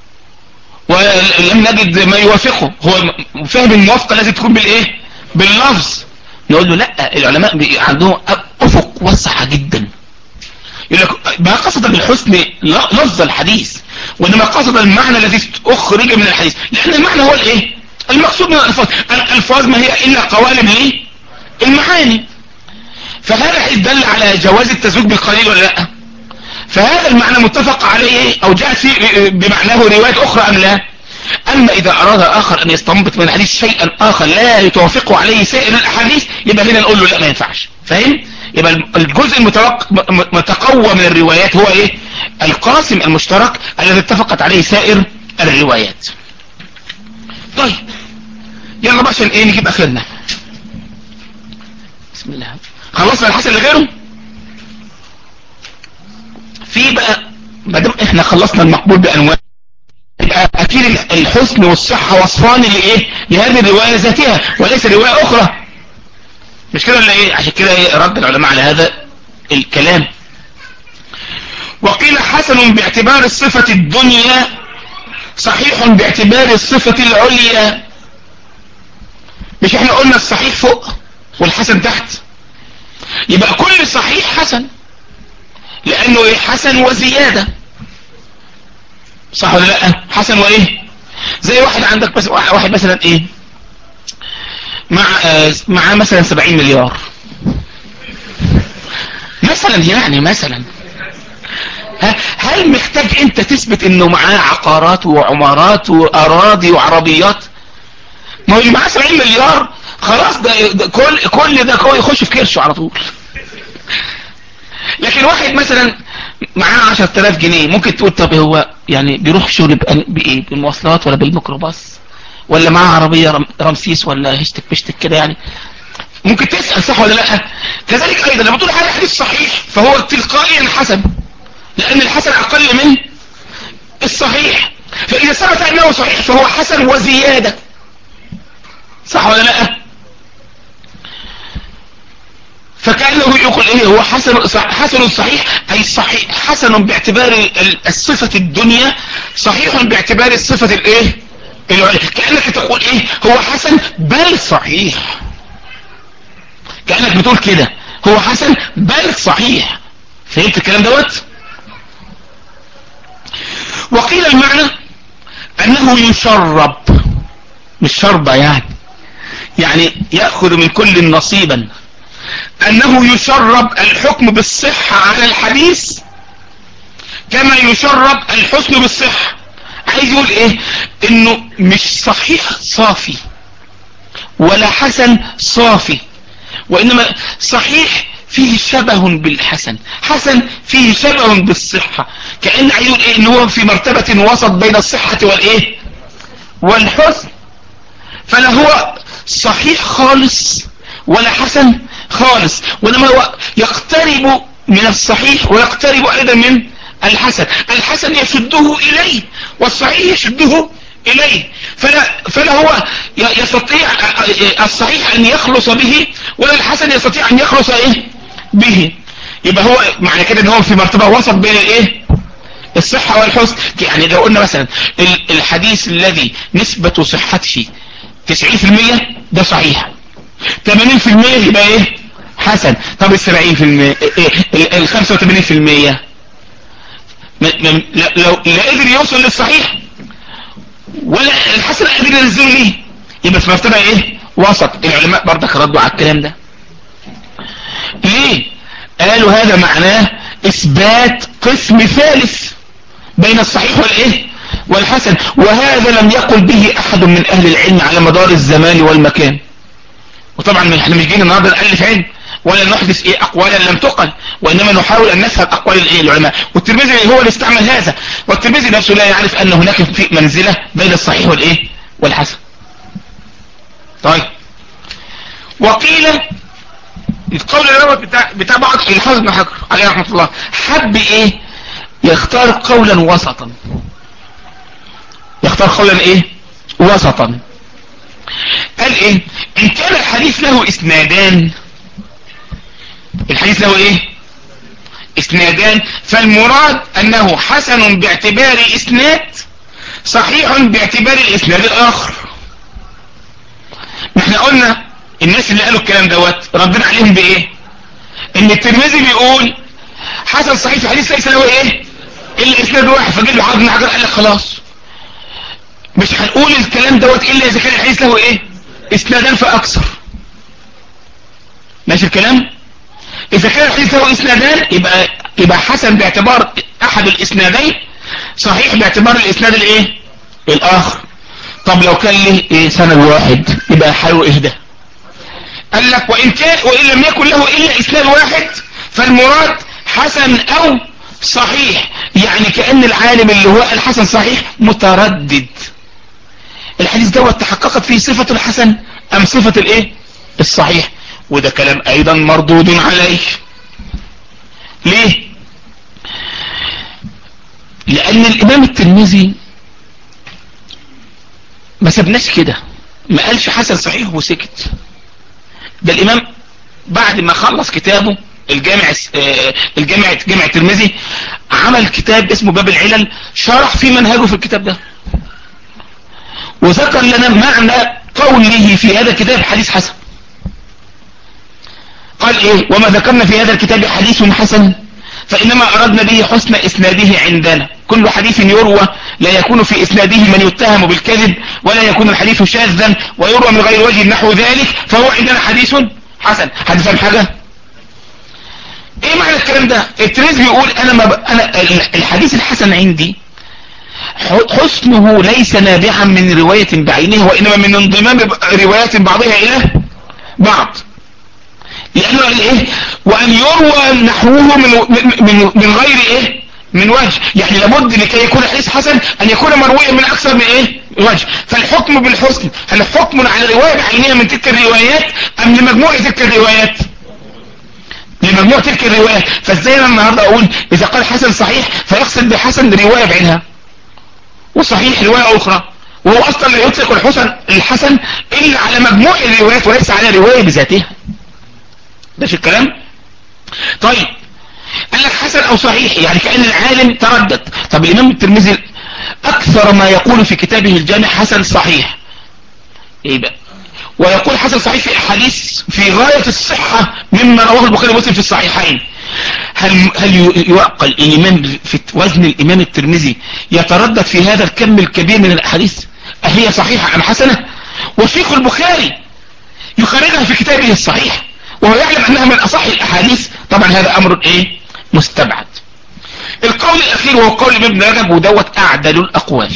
ولم نجد ما يوافقه هو فاهم الموافقة لازم تكون بالايه باللفظ نقول له لا العلماء عندهم افق واسعة جدا يقول لك ما قصد بالحسن لفظ الحديث وانما قصد المعنى الذي اخرج من الحديث لان المعنى هو الايه المقصود من الالفاظ الالفاظ ما هي الا قوالب ليه المعاني فهذا الحديث دل على جواز التزويج بالقليل ولا لا فهذا المعنى متفق عليه او جاءت فيه بمعناه رواية اخرى ام لا اما اذا اراد اخر ان يستنبط من الحديث شيئا اخر لا يتوافقه عليه سائر الاحاديث يبقى هنا نقول له لا ما ينفعش فاهم يبقى الجزء المتقوى من الروايات هو ايه القاسم المشترك الذي اتفقت عليه سائر الروايات طيب يلا بقى عشان ايه نجيب اخرنا بسم الله خلصنا الحسن لغيره في بقى ما احنا خلصنا المقبول بانواع يبقى اكيد الحسن والصحة وصفان لايه لهذه الرواية ذاتها وليس رواية اخرى مش كده ولا ايه عشان كده ايه رد العلماء على هذا الكلام وقيل حسن باعتبار الصفة الدنيا صحيح باعتبار الصفة العليا مش احنا قلنا الصحيح فوق والحسن تحت يبقى كل صحيح حسن لانه ايه حسن وزيادة صح ولا لا حسن وايه زي واحد عندك بس واحد مثلا ايه مع آه معاه مثلا 70 مليار مثلا يعني مثلا هل محتاج انت تثبت انه معاه عقارات وعمارات واراضي وعربيات ما هو اللي معاه 70 مليار خلاص ده, ده كل كل ده هو يخش في كرشه على طول لكن واحد مثلا معاه 10000 جنيه ممكن تقول طب هو يعني بيروح شغل بايه بالمواصلات ولا بالميكروباص ولا معاه عربية رمسيس ولا هشتك بشتك كده يعني ممكن تسأل صح ولا لا كذلك ايضا لما تقول هذا حديث صحيح فهو تلقائيا حسن لان الحسن اقل من الصحيح فاذا ثبت انه صحيح فهو حسن وزيادة صح ولا لا فكأنه يقول ايه هو حسن حسن صحيح اي صحيح حسن باعتبار الصفة الدنيا صحيح باعتبار الصفة الايه كأنك تقول ايه هو حسن بل صحيح كأنك بتقول كده هو حسن بل صحيح فهمت الكلام دوت وقيل المعنى انه يشرب مش شربة يعني يعني يأخذ من كل نصيبا انه يشرب الحكم بالصحة على الحديث كما يشرب الحسن بالصحة عايز يقول ايه انه مش صحيح صافي ولا حسن صافي وانما صحيح فيه شبه بالحسن حسن فيه شبه بالصحة كأن عايز يقول ايه ان هو في مرتبة وسط بين الصحة والايه والحسن فلا هو صحيح خالص ولا حسن خالص وانما هو يقترب من الصحيح ويقترب ايضا من الحسن الحسن يشده اليه والصحيح يشده اليه فلا, فلا هو يستطيع الصحيح ان يخلص به ولا الحسن يستطيع ان يخلص ايه به يبقى هو معنى كده ان هو في مرتبة وسط بين الايه الصحة والحسن يعني لو قلنا مثلا الحديث الذي نسبة صحته 90% ده صحيح 80% يبقى ايه حسن طب ال 70% ال 85% لو لا قدر يوصل للصحيح ولا الحسن قدر ينزله ليه يبقى في مرتبه ايه وسط العلماء برضك ردوا على الكلام ده ليه قالوا هذا معناه اثبات قسم ثالث بين الصحيح والايه والحسن وهذا لم يقل به احد من اهل العلم على مدار الزمان والمكان وطبعا احنا مش جينا النهارده نالف علم ولا نحدث ايه اقوالا لم تقل وانما نحاول ان نفهم اقوال الايه العلماء والترمذي هو اللي استعمل هذا والترمذي نفسه لا يعرف ان هناك في منزلة بين الصحيح والايه والحسن طيب وقيل القول الاول بتاع بتاع بعض الحافظ بن حجر عليه رحمه الله حب ايه يختار قولا وسطا يختار قولا ايه وسطا قال ايه ان كان الحديث له اسنادان الحديث له ايه اسنادان فالمراد انه حسن باعتبار اسناد صحيح باعتبار الاسناد الاخر ما احنا قلنا الناس اللي قالوا الكلام دوت ردنا عليهم بايه ان الترمذي بيقول حسن صحيح في حديث ليس له ايه الا اسناد واحد فجيب له حافظ بن حجر قال لك خلاص مش هنقول الكلام دوت الا اذا كان الحديث له ايه اسنادان فاكثر ماشي الكلام اذا كان الحديث له اسنادان يبقى يبقى حسن باعتبار احد الاسنادين صحيح باعتبار الاسناد الايه الاخر طب لو كان له إيه سند واحد يبقى حلو اهدى قال لك وان كان وان لم يكن له الا اسناد واحد فالمراد حسن او صحيح يعني كأن العالم اللي هو الحسن صحيح متردد الحديث دوت تحققت فيه صفة الحسن ام صفة الايه الصحيح وده كلام ايضا مردود عليه ليه لان الامام الترمذي ما سبناش كده ما قالش حسن صحيح وسكت ده الامام بعد ما خلص كتابه الجامع الجامع جامع الترمذي عمل كتاب اسمه باب العلل شرح في منهجه في الكتاب ده وذكر لنا معنى قوله في هذا الكتاب حديث حسن قال ايه وما ذكرنا في هذا الكتاب حديث حسن فإنما أردنا به حسن إسناده عندنا كل حديث يروى لا يكون في إسناده من يتهم بالكذب ولا يكون الحديث شاذا ويروى من غير وجه نحو ذلك فهو عندنا حديث حسن حد فهم حاجة ايه معنى الكلام ده التريز بيقول انا ما ب... انا الحديث الحسن عندي حسنه ليس نابعا من رواية بعينها وانما من انضمام روايات بعضها الى بعض لانه قال ايه وان يروى نحوه من, من, من غير ايه من وجه يعني لابد لكي يكون الحديث حسن ان يكون مرويا من اكثر من ايه وجه فالحكم بالحسن هل حكم على رواية بعينها من تلك الروايات ام لمجموعة تلك الروايات لمجموع تلك الروايات فازاي انا النهاردة اقول اذا قال حسن صحيح فيقصد بحسن رواية بعينها وصحيح رواية اخرى وهو اصلا لا يطلق الحسن الحسن الا على مجموع الروايات وليس على رواية بذاتها ده في الكلام طيب قال لك حسن او صحيح يعني كأن العالم تردد طب الامام الترمذي اكثر ما يقول في كتابه الجامع حسن صحيح ايه بقى ويقول حسن صحيح في احاديث في غاية الصحة مما رواه البخاري ومسلم في الصحيحين هل هل يعقل الامام في وزن الامام الترمذي يتردد في هذا الكم الكبير من الاحاديث اهي صحيحة ام حسنة وشيخ البخاري يخرجها في كتابه الصحيح وهو يعلم انها من اصح الاحاديث طبعا هذا امر ايه مستبعد القول الاخير وهو قول ابن رجب ودوت اعدل الاقوال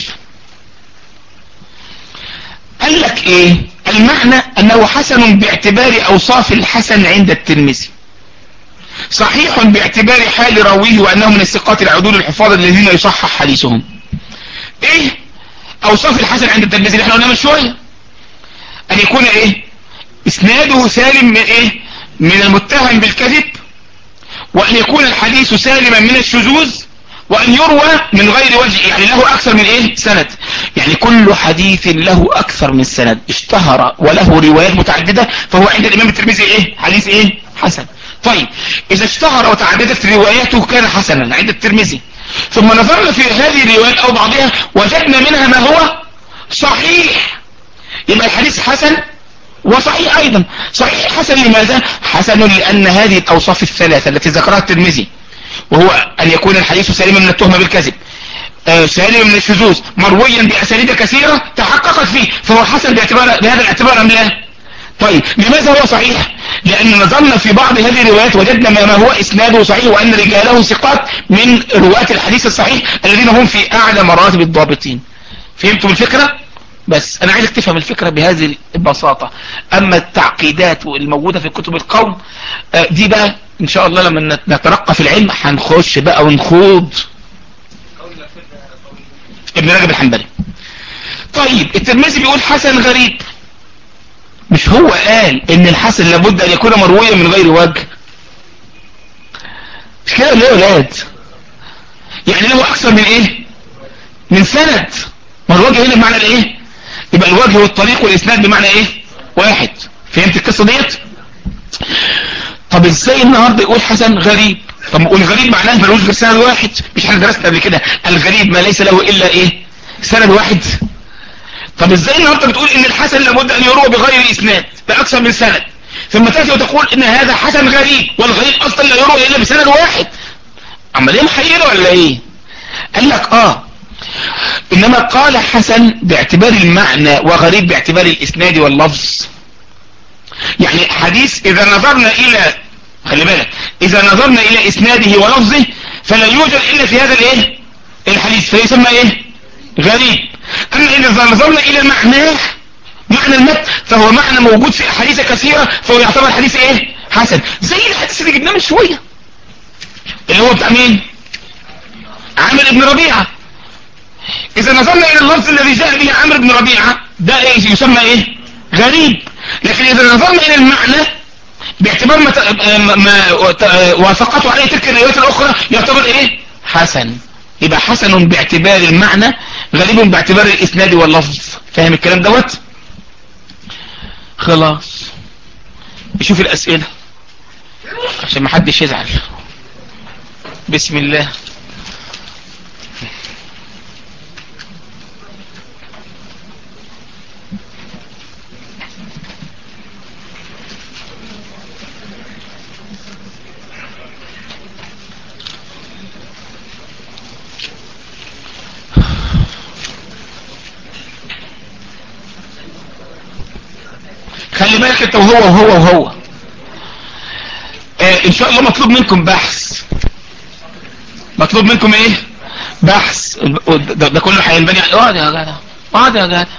قال لك ايه المعنى انه حسن باعتبار اوصاف الحسن عند الترمذي صحيح باعتبار حال راويه وانه من الثقات العدول الحفاظ الذين يصحح حديثهم ايه اوصاف الحسن عند الترمذي اللي احنا قلنا من شويه ان يكون ايه اسناده سالم من ايه من المتهم بالكذب وان يكون الحديث سالما من الشذوذ وان يروى من غير وجه يعني له اكثر من ايه سند يعني كل حديث له اكثر من سند اشتهر وله روايات متعددة فهو عند الامام الترمذي ايه حديث ايه حسن طيب اذا اشتهر وتعددت رواياته كان حسنا عند الترمذي ثم نظرنا في هذه الروايات او بعضها وجدنا منها ما هو صحيح يبقى الحديث حسن وصحيح ايضا صحيح حسن لماذا حسن لان هذه الاوصاف الثلاثة التي ذكرها الترمذي وهو ان يكون الحديث سالما من التهمة بالكذب آه سالما من الشذوذ مرويا باساليب كثيرة تحققت فيه فهو حسن باعتبار بهذا الاعتبار ام لا طيب لماذا هو صحيح لان نظرنا في بعض هذه الروايات وجدنا ما هو اسناده صحيح وان رجاله ثقات من رواة الحديث الصحيح الذين هم في اعلى مراتب الضابطين فهمتم الفكرة بس انا عايزك تفهم الفكرة بهذه البساطة اما التعقيدات الموجودة في كتب القوم دي بقى ان شاء الله لما نترقى في العلم هنخش بقى ونخوض ابن رجب الحنبلي طيب الترمذي بيقول حسن غريب مش هو قال ان الحسن لابد ان يكون مرويا من غير وجه مش كده ليه يا ولاد يعني له اكثر من ايه من سند ما الوجه هنا بمعنى الايه يبقى الوجه والطريق والاسناد بمعنى ايه واحد فهمت القصة ديت طب ازاي النهاردة يقول حسن غريب طب والغريب معناه ملوش غير سند واحد مش احنا درسنا قبل كده الغريب ما ليس له الا ايه سند واحد طب ازاي النهاردة بتقول ان الحسن لابد ان يروى بغير اسناد باكثر من سند ثم تأتي وتقول ان هذا حسن غريب والغريب اصلا لا يروى الا بسند واحد اما ليه محيره ولا ايه قال لك اه انما قال حسن باعتبار المعنى وغريب باعتبار الاسناد واللفظ يعني حديث اذا نظرنا الى خلي بالك اذا نظرنا الى اسناده ولفظه فلا يوجد الا في هذا الايه الحديث فيسمى ايه غريب اما اذا نظرنا الى معناه معنى المت فهو معنى موجود في احاديث كثيرة فهو يعتبر حديث ايه حسن زي الحديث اللي جبناه من شوية اللي هو بتاع مين عامر ابن ربيعة اذا نظرنا الى اللفظ الذي جاء به عامر بن ربيعة ده ايه يسمى ايه غريب لكن اذا نظرنا الى المعنى باعتبار ما, ما وافقته عليه تلك الروايات الاخرى يعتبر ايه حسن يبقى حسن باعتبار المعنى غريب باعتبار الاسناد واللفظ فاهم الكلام دوت خلاص نشوف الاسئلة عشان ما حدش يزعل بسم الله خلي بالك انت وهو وهو وهو اه ان شاء الله مطلوب منكم بحث مطلوب منكم ايه بحث ده, ده كله هينبني اقعد يا جدع اقعد يا جدع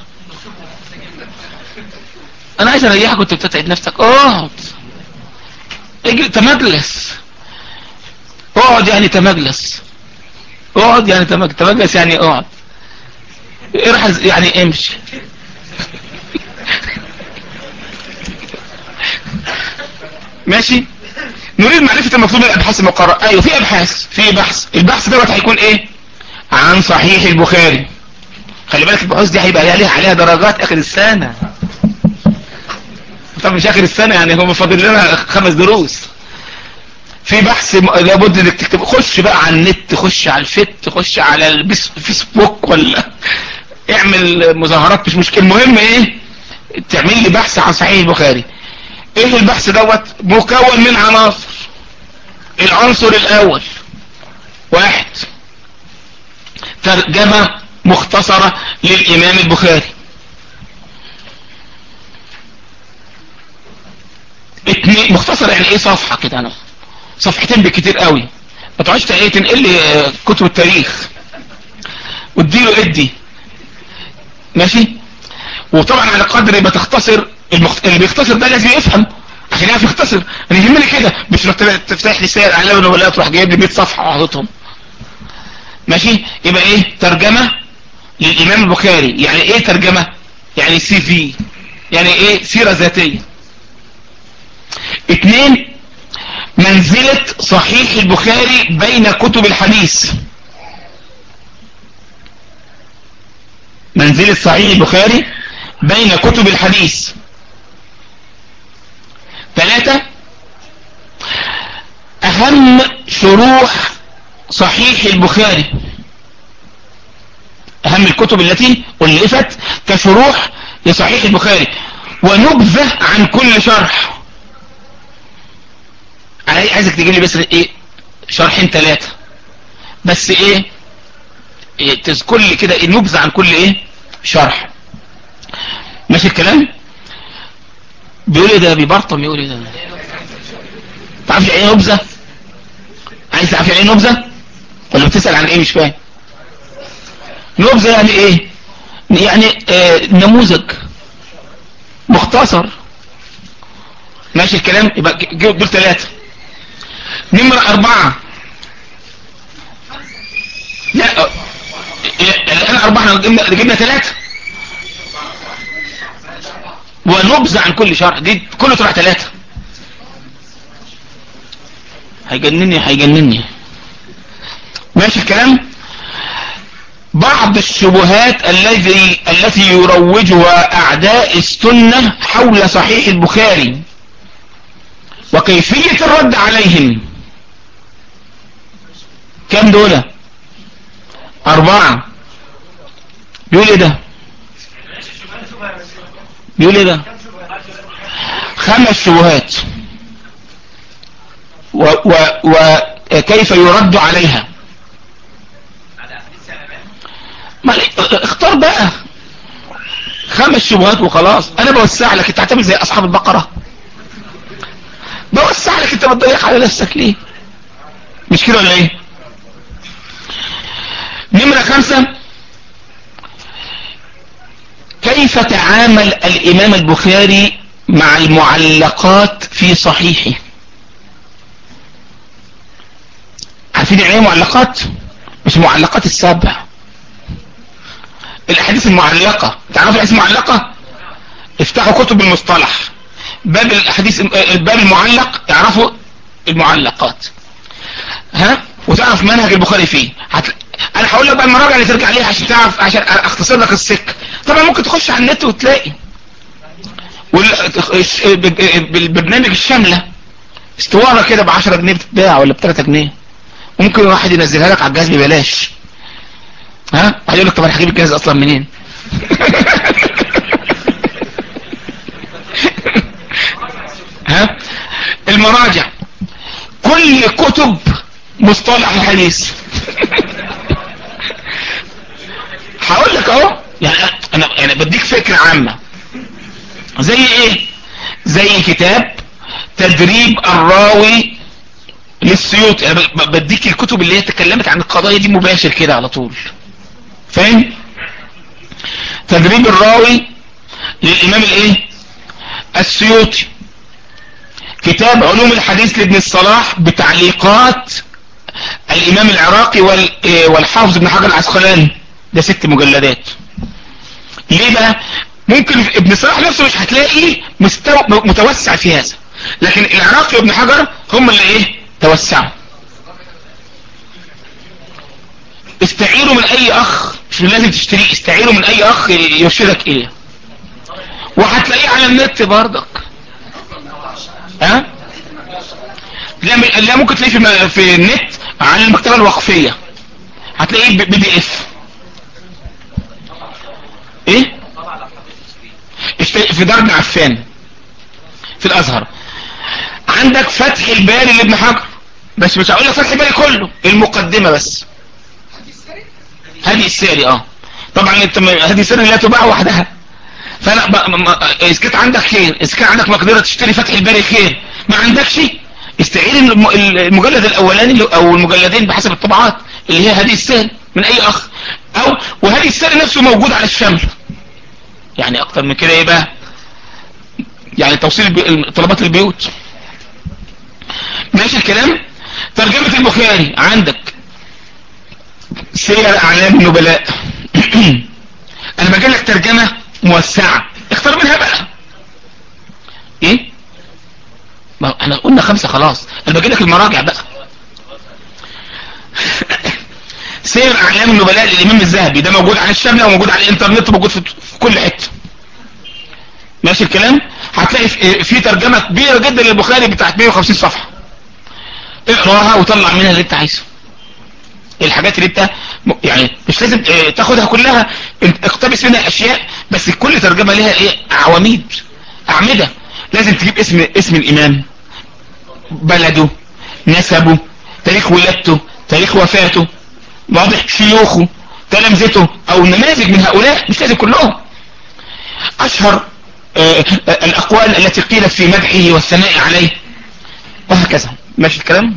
انا عايز اريحك كنت بتتعب نفسك اقعد اجي تمجلس اقعد يعني تمجلس اقعد يعني تمجلس تمجلس يعني اقعد ارحز يعني امشي ماشي نريد معرفة المطلوب من الابحاث المقررة ايوه في ابحاث في بحث البحث دوت هيكون ايه عن صحيح البخاري خلي بالك البحوث دي هيبقى عليها عليها درجات اخر السنة طب مش اخر السنة يعني هو فاضل لنا خمس دروس في بحث لابد انك تكتب خش بقى على النت خش على الفت خش على الفيسبوك ولا اعمل مظاهرات مش مشكلة المهم ايه تعمل لي بحث عن صحيح البخاري ايه البحث دوت مكون من عناصر العنصر الاول واحد ترجمة مختصرة للامام البخاري اتنين مختصرة يعني ايه صفحة كده انا صفحتين بكتير قوي ما تقعدش ايه تنقل لي كتب التاريخ واديله ادي ماشي وطبعا على قدر ما تختصر المخت... اللي بيختصر ده لازم يفهم عشان يعرف يختصر انا يهمني كده مش تفتح لي سير اعلام النبلاء تروح جايب لي 100 صفحه وحاططهم ماشي يبقى ايه ترجمه للامام البخاري يعني ايه ترجمه يعني سي في يعني ايه سيره ذاتيه اثنين منزله صحيح البخاري بين كتب الحديث منزله صحيح البخاري بين كتب الحديث ثلاثة اهم شروح صحيح البخاري اهم الكتب التي الفت كشروح لصحيح البخاري ونبذة عن كل شرح عايزك تجيب لي بس ايه شرحين ثلاثة بس ايه, إيه تذكر لي كده إيه نبذة عن كل ايه شرح ماشي الكلام بيقول ايه ده بيبرطم يقول ايه ده تعرفش يعني ايه نبذة عايز تعرف يعني ايه نبذة ولا بتسأل عن ايه مش فاهم نبذة يعني ايه يعني آه نموذج مختصر ماشي الكلام يبقى دول ثلاثة نمرة اربعة لا الان اربعة جبنا ثلاثة ونبذة عن كل شرح دي كله تروح ثلاثة هيجنني هيجنني ماشي الكلام بعض الشبهات الذي التي يروجها اعداء السنة حول صحيح البخاري وكيفية الرد عليهم كم دولة اربعة بيقول ايه ده بيقول ايه ده خمس شبهات وكيف يرد عليها ما اختار بقى خمس شبهات وخلاص انا بوسع لك انت هتعمل زي اصحاب البقرة بوسع لك انت بتضيق على نفسك ليه مش كده ولا ايه نمرة خمسة كيف تعامل الامام البخاري مع المعلقات في صحيحه عارفين يعني ايه معلقات مش معلقات السبع الاحاديث المعلقة تعرفوا الاحاديث المعلقة افتحوا كتب المصطلح باب الاحاديث الباب المعلق يعرفوا المعلقات ها وتعرف منهج البخاري فيه هت... انا هقول لك بقى المراجع اللي ترجع ليها عشان تعرف عشان اختصر لك السكه طبعا ممكن تخش على النت وتلاقي وال... بالبرنامج الشامله استواره كده ب 10 جنيه بتتباع ولا ب 3 جنيه ممكن واحد ينزلها لك على الجهاز ببلاش ها هيقول لك طب انا هجيب الجهاز اصلا منين ها المراجع كل كتب مصطلح الحديث هقول لك اهو يعني انا انا بديك فكره عامه زي ايه زي كتاب تدريب الراوي للسيوط انا بديك الكتب اللي هي تكلمت عن القضايا دي مباشر كده على طول فاهم تدريب الراوي للامام الايه السيوطي كتاب علوم الحديث لابن الصلاح بتعليقات الامام العراقي والحافظ ابن حجر العسقلاني ده ست مجلدات ليه بقى ممكن ابن صلاح نفسه مش هتلاقي مستوى متوسع في هذا لكن العراقي وابن حجر هم اللي ايه توسعوا استعيروا من اي اخ مش لازم تشتريه استعيروا من اي اخ يرشدك اليه وهتلاقيه على النت برضك ها لا لا ممكن تلاقيه في في النت على المكتبه الوقفيه هتلاقيه بي دي اف ايه في دار ابن عفان في الازهر عندك فتح الباري لابن حجر بس مش هقول لك فتح الباري كله المقدمه بس هذه الساري اه طبعا انت هذه الساري لا تباع وحدها فلا اذا كانت عندك خير اذا كان عندك مقدره تشتري فتح الباري خير ما عندكش استعير المجلد الاولاني او المجلدين بحسب الطبعات اللي هي هذه الساري من اي اخ او وهذه الساري نفسه موجود على الشمل يعني اكتر من كده ايه بقى يعني توصيل طلبات البيوت ماشي الكلام ترجمة البخاري عندك سير اعلام النبلاء انا بجيب لك ترجمة موسعة اختار منها بقى ايه ما احنا قلنا خمسة خلاص انا بجيب لك المراجع بقى سير اعلام النبلاء للامام الذهبي ده موجود على الشاملة وموجود على الانترنت وموجود في كل حتة ماشي الكلام هتلاقي في ترجمة كبيرة جدا للبخاري بتاعت 150 صفحة اقراها وطلع منها اللي انت عايزه الحاجات اللي انت يعني مش لازم تاخدها كلها اقتبس منها اشياء بس كل ترجمة لها ايه عواميد اعمدة لازم تجيب اسم اسم الامام بلده نسبه تاريخ ولادته تاريخ وفاته واضح شيوخه تلامذته او نماذج من هؤلاء مش لازم كلهم اشهر الاقوال التي قيلت في مدحه والثناء عليه وهكذا ماشي الكلام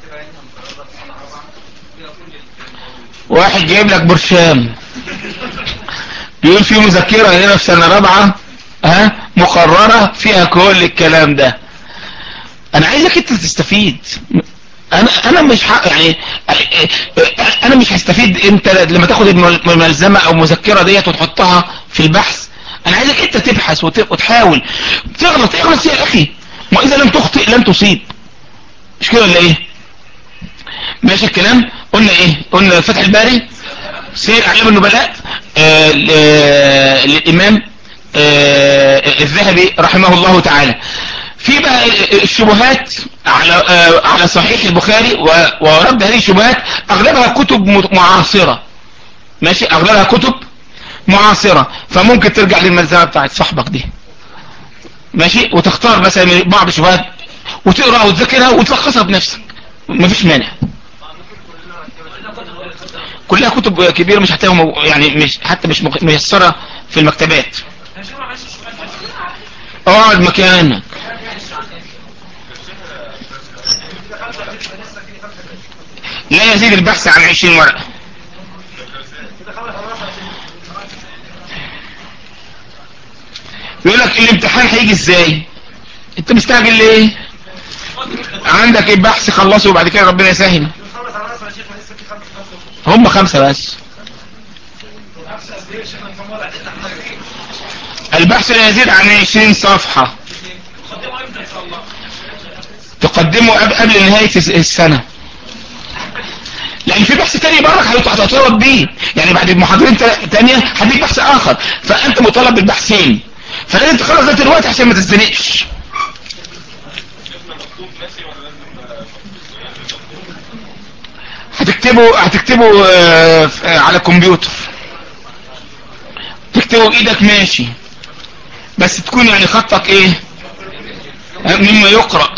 واحد جايب لك برشام بيقول في مذكرة هنا في سنة رابعة ها مقررة فيها كل الكلام ده انا عايزك انت تستفيد انا انا مش ح... يعني انا مش هستفيد انت لما تاخد الملزمة او مذكرة ديت وتحطها في البحث انا عايزك انت تبحث وت... وتحاول تغلط اغلط يا اخي ما اذا لم تخطئ لن تصيب مش كده ولا ايه ماشي الكلام قلنا ايه قلنا فتح الباري سير اعلام النبلاء آه للامام آه الذهبي رحمه الله تعالى في بقى الشبهات على آه، على صحيح البخاري و- ورد هذه الشبهات اغلبها كتب م- معاصرة ماشي اغلبها كتب معاصرة فممكن ترجع للملزمة بتاعت صاحبك دي ماشي وتختار مثلا من بعض الشبهات وتقراها وتذاكرها وتلخصها بنفسك مفيش مانع كلها كتب كبيرة مش هتلاقيها مو- يعني مش حتى مش مق- ميسرة في المكتبات اقعد مكانك لا يزيد البحث عن 20 ورقة يقول لك الامتحان هيجي ازاي انت مستعجل ليه عندك ايه بحث خلصه وبعد كده ربنا يسهل هم خمسة بس البحث لا يزيد عن 20 صفحة تقدمه قبل قبل نهاية الس- السنة لان في بحث تاني برك هتطلب بيه يعني بعد محاضرين تا- تانية هديك بحث اخر فانت مطالب بالبحثين فلازم تخلص ذات الوقت عشان ما تتزنقش هتكتبه هتكتبه آه، ف- آه، على الكمبيوتر تكتبه بايدك ماشي بس تكون يعني خطك ايه آه، مما يقرأ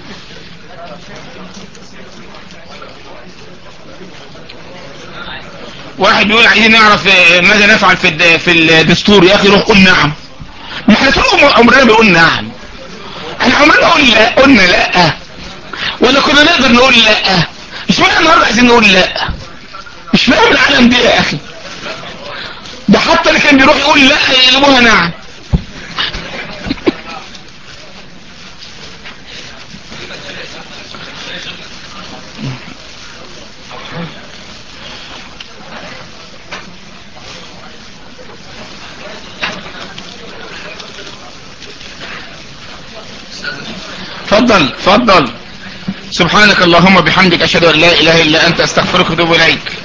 واحد بيقول عايزين نعرف آه، ماذا نفعل في الد- في الدستور يا اخي روح قول نعم ما احنا طول عمرنا بنقول نعم احنا عمرنا قلنا قلنا لا ولا كنا نقدر نقول لا مش معنى النهارده عايزين نقول لا مش فاهم العالم دي يا اخي ده حتى اللي كان بيروح يقول لا يقلبوها نعم فضل فضل سبحانك اللهم بحمدك اشهد ان لا اله الا انت استغفرك واتوب اليك